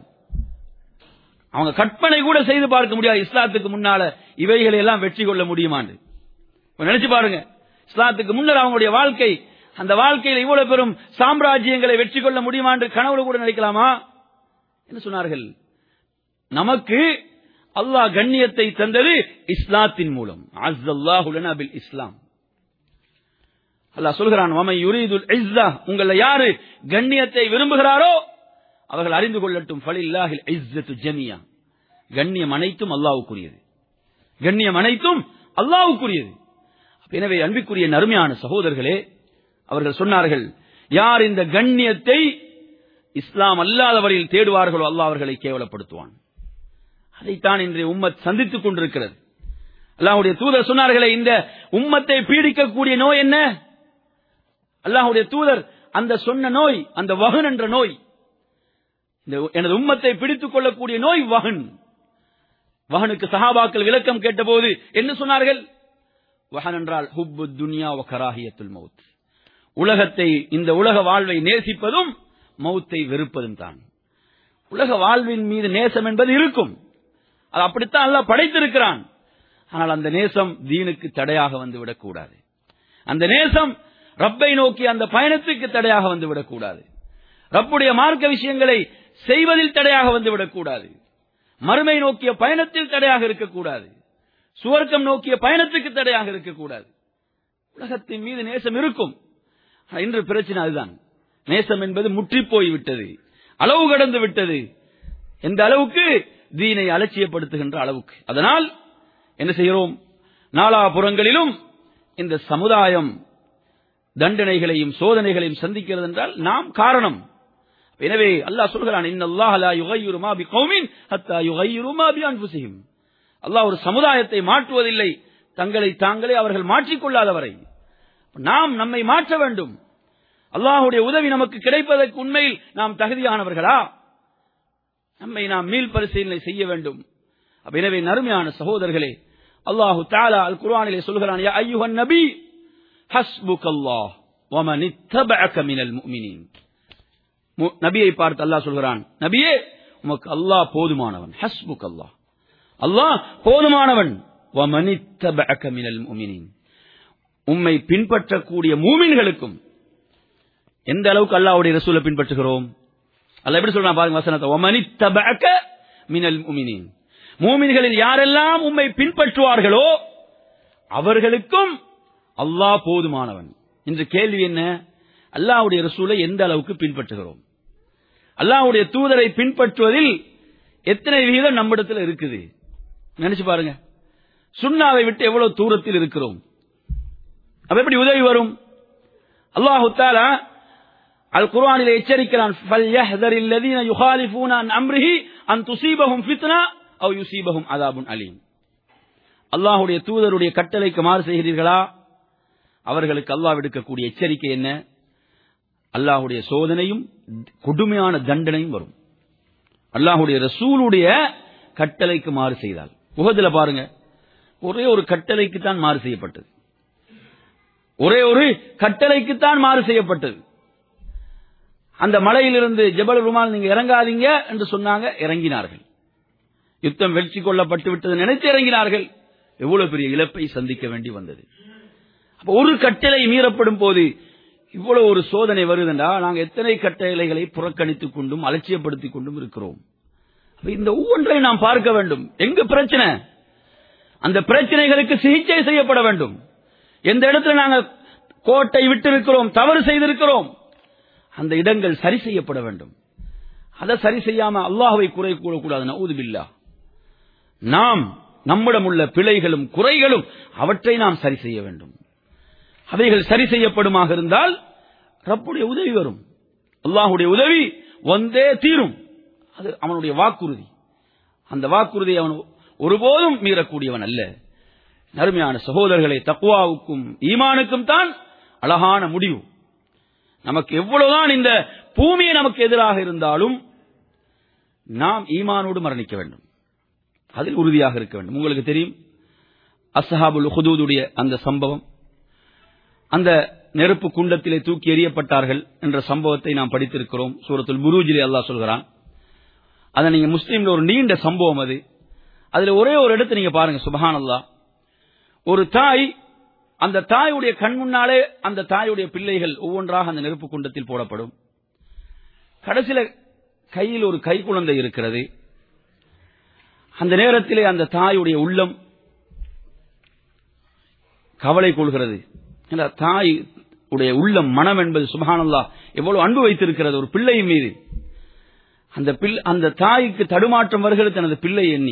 [SPEAKER 3] அவங்க கற்பனை கூட செய்து பார்க்க முடியாது இஸ்லாத்துக்கு முன்னால இவைகளை எல்லாம் வெற்றி கொள்ள முடியுமான்னு இப்ப நினைச்சு பாருங்க இஸ்லாத்துக்கு முன்னர் அவங்களுடைய வாழ்க்கை அந்த வாழ்க்கையில் இவ்வளவு பெரும் சாம்ராஜ்யங்களை வெற்றி கொள்ள முடியுமா என்று கனவுல கூட நினைக்கலாமா என்ன சொன்னார்கள் நமக்கு அல்லாஹ் கண்ணியத்தை தந்தது இஸ்லாத்தின் மூலம் அஸ்ஸல்லாஹு லனா பில் இஸ்லாம் அல்லாஹ் சொல்கிறான் வமை யுரீதுல் இஸ்ஸா உங்கள யாரு கண்ணியத்தை விரும்புகிறாரோ அவர்கள் அறிந்து கொள்ளட்டும் ஃபலில்லாஹில் இஸ்ஸத்து ஜமியா கண்ணியம் அனைத்தும் அல்லாஹ்வுக்குரியது கண்ணியம் அனைத்தும் அல்லாஹ்வுக்குரியது எனவே அன்பிற்குரிய நறுமையான சகோதரர்களே அவர்கள் சொன்னார்கள் யார் இந்த கண்ணியத்தை இஸ்லாம் அல்லாத வழியில் தேடுவார்களோ அல்லாஹ் அவர்களை கேவலப்படுத்துவான் அதைத்தான் இன்றைய உம்மத் சந்தித்துக் கொண்டிருக்கிறது அல்லாஹ்வுடைய தூதர் சொன்னார்களே இந்த உம்மத்தை பீடிக்கக்கூடிய நோய் என்ன அல்லாஹ்வுடைய தூதர் அந்த சொன்ன நோய் அந்த வகன் என்ற நோய் இந்த எனது உம்மத்தை பிடித்துக் கொள்ளக்கூடிய நோய் வகன் வகனுக்கு சஹாபாக்கள் விளக்கம் கேட்டபோது என்ன சொன்னார்கள் வஹன் என்றால் ஹுப்பு துனியா வ கராஹியத்துல் மவுத் உலகத்தை இந்த உலக வாழ்வை நேசிப்பதும் மௌத்தை வெறுப்பதும் தான் உலக வாழ்வின் மீது நேசம் என்பது இருக்கும் அது அப்படித்தான் அல்லாஹ் படைத்திருக்கிறான் ஆனால் அந்த நேசம் தீனுக்கு தடையாக வந்து விடக்கூடாது அந்த நேசம் ரப்பை நோக்கி அந்த பயணத்துக்கு தடையாக வந்து விடக்கூடாது ரப்புடைய மார்க்க விஷயங்களை செய்வதில் தடையாக வந்து விடக்கூடாது மறுமை நோக்கிய பயணத்தில் தடையாக இருக்கக்கூடாது சுவர்க்கம் நோக்கிய பயணத்துக்கு தடையாக இருக்கக்கூடாது உலகத்தின் மீது நேசம் இருக்கும் ஆனா இன்று பிரச்சனை அதுதான் நேசம் என்பது முற்றி போய் விட்டது அளவு கடந்து விட்டது எந்த அளவுக்கு தீனை அலட்சியப்படுத்துகின்ற அளவுக்கு அதனால் என்ன செய்கிறோம் நாலாபுறங்களிலும் இந்த சமுதாயம் தண்டனைகளையும் சோதனைகளையும் சந்திக்கிறது என்றால் நாம் காரணம் எனவே அல்லாஹ் சொல்கிறான் இன்னல்லாஹ் லா யுகையிரு மா பிகௌமின் ஹத்தா யுகையிரு மா பிஅன்ஃபுஸிஹிம் அல்லாஹ் ஒரு சமுதாயத்தை மாற்றுவதில்லை தங்களை தாங்களே அவர்கள் மாற்றிக்கொள்ளாதவரை நாம் நம்மை மாற்ற வேண்டும் அல்லாஹுடைய உதவி நமக்கு கிடைப்பதற்கு உண்மையில் நாம் தகுதியானவர்களா நம்மை நாம் மீள் பரிசீலனை செய்ய வேண்டும் அப்ப எனவே நறுமையான சகோதரர்களே அல்லாஹு தாலா அல் குர்ஆனிலே சொல்கிறான் யா அய்யுஹன் நபி ஹஸ்புகல்லாஹ் வமன் இத்தபஅக மினல் முஃமினீன் மு- நபியை பார்த்து அல்லாஹ் சொல்கிறான் நபியே உமக்கு அல்லாஹ் போதுமானவன் ஹஸ்புக் அல்லாஹ் அல்லாஹ் போதுமானவன் வமன் இத்தபஅக மினல் முஃமினீன் உம்மை பின்பற்றக்கூடிய மூமின்களுக்கும் எந்த அளவுக்கு அல்லாஹ்வுடைய ரசூலை பின்பற்றுகிறோம் அல்லாஹ் எப்படி சொல்றான் பாருங்க வசனத்தை வமன் இத்தபஅக மினல் முஃமினீன் மூமின்களில் யாரெல்லாம் உம்மை பின்பற்றுவார்களோ அவர்களுக்கும் அல்லாஹ் போதுமானவன் இன்று கேள்வி என்ன அல்லாஹ்வுடைய ரசூலை எந்த அளவுக்கு பின்பற்றுகிறோம் அல்லாஹ்வுடைய தூதரை பின்பற்றுவதில் எத்தனை விகிதம் நம்மிடத்தில் இருக்குது நினைச்சு பாருங்க சுண்ணாவை விட்டு எவ்வளவு தூரத்தில் இருக்கிறோம் அப்ப எப்படி உதவி வரும் அல்லாஹு தாலா அல் குர்ஆனிலே எச்சரிக்கிறான் فَلْيَحْذَرِ الَّذِينَ يُخَالِفُونَ عَنْ أَمْرِهِ أَنْ تُصِيبَهُمْ فِتْنَةٌ أَوْ يُصِيبَهُمْ عَذَابٌ أَلِيمٌ அல்லாஹ்வுடைய தூதருடைய கட்டளைக்கு மாறு செய்கிறீர்களா அவர்களுக்கு அல்லாஹ் விடுக்கக்கூடிய எச்சரிக்கை என்ன அல்லாஹ்வுடைய சோதனையும் கொடுமையான தண்டனையும் வரும் அல்லாஹ்வுடைய ரசூலுடைய கட்டளைக்கு மாறு செய்தால் உகதுல பாருங்க ஒரே ஒரு கட்டளைக்கு தான் மாறு செய்யப்பட்டது ஒரே ஒரு கட்டளைக்குத்தான் மாறு செய்யப்பட்டது அந்த மலையிலிருந்து ஜபல் ருமால் நீங்க இறங்காதீங்க என்று சொன்னாங்க இறங்கினார்கள் யுத்தம் வெற்றி கொள்ளப்பட்டு விட்டது நினைத்து இறங்கினார்கள் எவ்வளவு பெரிய இழப்பை சந்திக்க வேண்டி வந்தது அப்ப ஒரு கட்டளை மீறப்படும் போது இவ்வளவு ஒரு சோதனை வருதுண்டா நாங்க எத்தனை கட்டளைகளை புறக்கணித்துக் கொண்டும் அலட்சியப்படுத்திக் கொண்டும் இருக்கிறோம் அப்ப இந்த ஒவ்வொன்றையும் நாம் பார்க்க வேண்டும் எங்க பிரச்சனை அந்த பிரச்சனைகளுக்கு சிகிச்சை செய்யப்பட வேண்டும் எந்த இடத்துல நாங்க கோட்டை விட்டு இருக்கிறோம் தவறு செய்திருக்கிறோம் அந்த இடங்கள் சரி செய்யப்பட வேண்டும் அதை சரி செய்யாம அல்லாஹ்வை குறை கூறக்கூடாது நவுதுபில்லா நாம் நம்மிடம் உள்ள பிழைகளும் குறைகளும் அவற்றை நாம் சரி செய்ய வேண்டும் அவைகள் சரி செய்யப்படுமாக இருந்தால் ரப்புடைய உதவி வரும் அல்லாஹுடைய உதவி வந்தே தீரும் அது அவனுடைய வாக்குறுதி அந்த வாக்குறுதி அவன் ஒருபோதும் மீறக்கூடியவன் அல்ல நறுமையான சகோதரர்களை தக்குவாவுக்கும் ஈமானுக்கும் தான் அழகான முடிவு நமக்கு எவ்வளவுதான் இந்த பூமியை நமக்கு எதிராக இருந்தாலும் நாம் ஈமானோடு மரணிக்க வேண்டும் அதில் உறுதியாக இருக்க வேண்டும் உங்களுக்கு தெரியும் அஸ்ஹாபுல் ஹுதூதுடைய அந்த சம்பவம் அந்த நெருப்பு குண்டத்திலே தூக்கி எறியப்பட்டார்கள் என்ற சம்பவத்தை நாம் படித்திருக்கிறோம் சூரத்துல் புரூஜிலே அல்லாஹ் சொல்கிறான் அதை நீங்க முஸ்லீம்ல ஒரு நீண்ட சம்பவம் அது அதுல ஒரே ஒரு இடத்தை நீங்க பாருங்க சுபஹான் அல்லாஹ் ஒரு தாய் அந்த தாயுடைய கண் முன்னாலே அந்த தாயுடைய பிள்ளைகள் ஒவ்வொன்றாக அந்த நெருப்பு குண்டத்தில் போடப்படும் கடைசியில கையில் ஒரு கை குழந்தை இருக்கிறது அந்த நேரத்திலே அந்த தாயுடைய உள்ளம் கவலை கொள்கிறது இல்ல, தாய் உடைய உள்ளம் மனம் என்பது சுபஹானல்லா எவ்வளவு அன்பு வைத்திருக்கிறது ஒரு பிள்ளையின் மீது அந்த பிள்ளை அந்த தாய்க்கு தடுமாற்றம் வருகிறது தனது பிள்ளை எண்ணி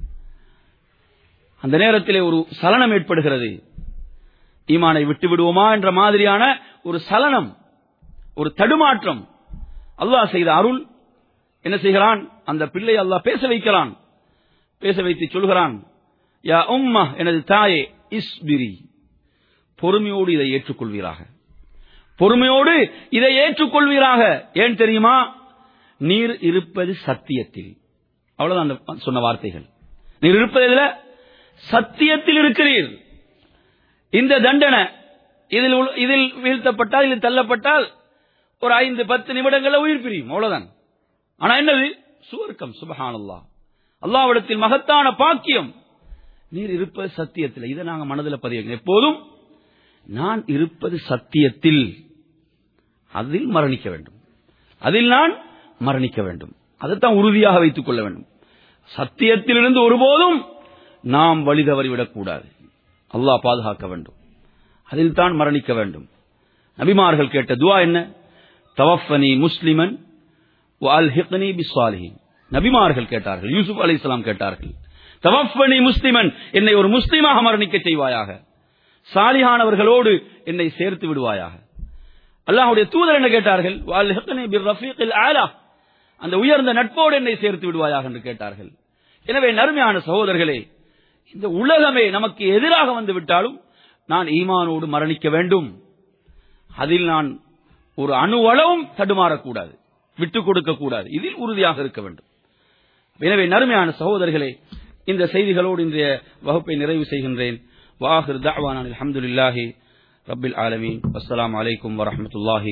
[SPEAKER 3] அந்த நேரத்திலே ஒரு சலனம் ஏற்படுகிறது ஈமானை விட்டு விடுவோமா என்ற மாதிரியான ஒரு சலனம் ஒரு தடுமாற்றம் அல்லாஹ் செய்த அருள் என்ன செய்கிறான் அந்த பிள்ளை அல்லாஹ் பேச வைக்கிறான் பேச வைத்து சொல்கிறான் யா உம்மா எனது தாயே இஸ்பிரி பொறுமையோடு இதை ஏற்றுக்கொள்வீராக பொறுமையோடு இதை ஏற்றுக்கொள்வீராக ஏன் தெரியுமா நீர் இருப்பது சத்தியத்தில் அவ்வளவுதான் அந்த சொன்ன வார்த்தைகள் நீர் இருப்பது எதுல? சத்தியத்தில் இருக்கிறீர் இந்த தண்டனை இதில் உள்ள- இதில் வீழ்த்தப்பட்டால் இதில் தள்ளப்பட்டால் ஒரு ஐந்து பத்து நிமிடங்கள்ல உயிர் பிரியும் அவ்வளவுதான் ஆனா என்னது சுவர்க்கம் சுபஹானல்லாஹ் அல்லாஹ்விடத்தில் மகத்தான பாக்கியம் நீர் இருப்பது சத்தியத்தில் இதை நாங்க மனதில் பதிய வைக்கணும். எப்போதும் நான் இருப்பது சத்தியத்தில் அதில் மரணிக்க வேண்டும் அதில் நான் மரணிக்க வேண்டும் அதைத்தான் உறுதியாக வைத்துக் கொள்ள வேண்டும் சத்தியத்திலிருந்து ஒருபோதும் நாம் வழி தவறிவிடக் கூடாது அல்லாஹ் பாதுகாக்க வேண்டும் அதில் தான் மரணிக்க வேண்டும் நபிமார்கள் கேட்ட துவா என்ன தவஃபனி முஸ்லிமன் அல்ஹிக்னி பிஸ்வாலிஹின் நபிமார்கள் கேட்டார்கள் யூசுப் அலைஹிஸ்ஸலாம் கேட்டார்கள் தவஃபனி முஸ்லிமன் என்னை ஒரு முஸ்லிமாக மரணிக்க செய்வாயாக சாலிஹானவர்களோடு என்னை சேர்த்து விடுவாயாக அல்லாஹ்வுடைய தூதர் என்ன கேட்டார்கள் வல்ஹிக்னி பிர்ரஃபீகில் ஆலா அந்த உயர்ந்த நட்போடு என்னை சேர்த்து விடுவாயாக என்று கேட்டார்கள் எனவே நறுமையான சகோதரர்களே இந்த உலகமே நமக்கு எதிராக வந்து விட்டாலும் நான் ஈமானோடு மரணிக்க வேண்டும் அதில் நான் ஒரு அணுவளவும் தடுமாறக்கூடாது விட்டுக் கொடுக்க கூடாது இதில் உறுதியாக இருக்க வேண்டும் எனவே நறுமையான சகோதரர்களே இந்த செய்திகளோடு இன்றைய வகுப்பை நிறைவு செய்கின்றேன் வாஹிர் தாவான் அல்ஹம்துலில்லாஹி ரப்பில் ஆலமீன் அஸ்ஸலாமு அலைக்கும் வரஹ்மத்துல்லாஹி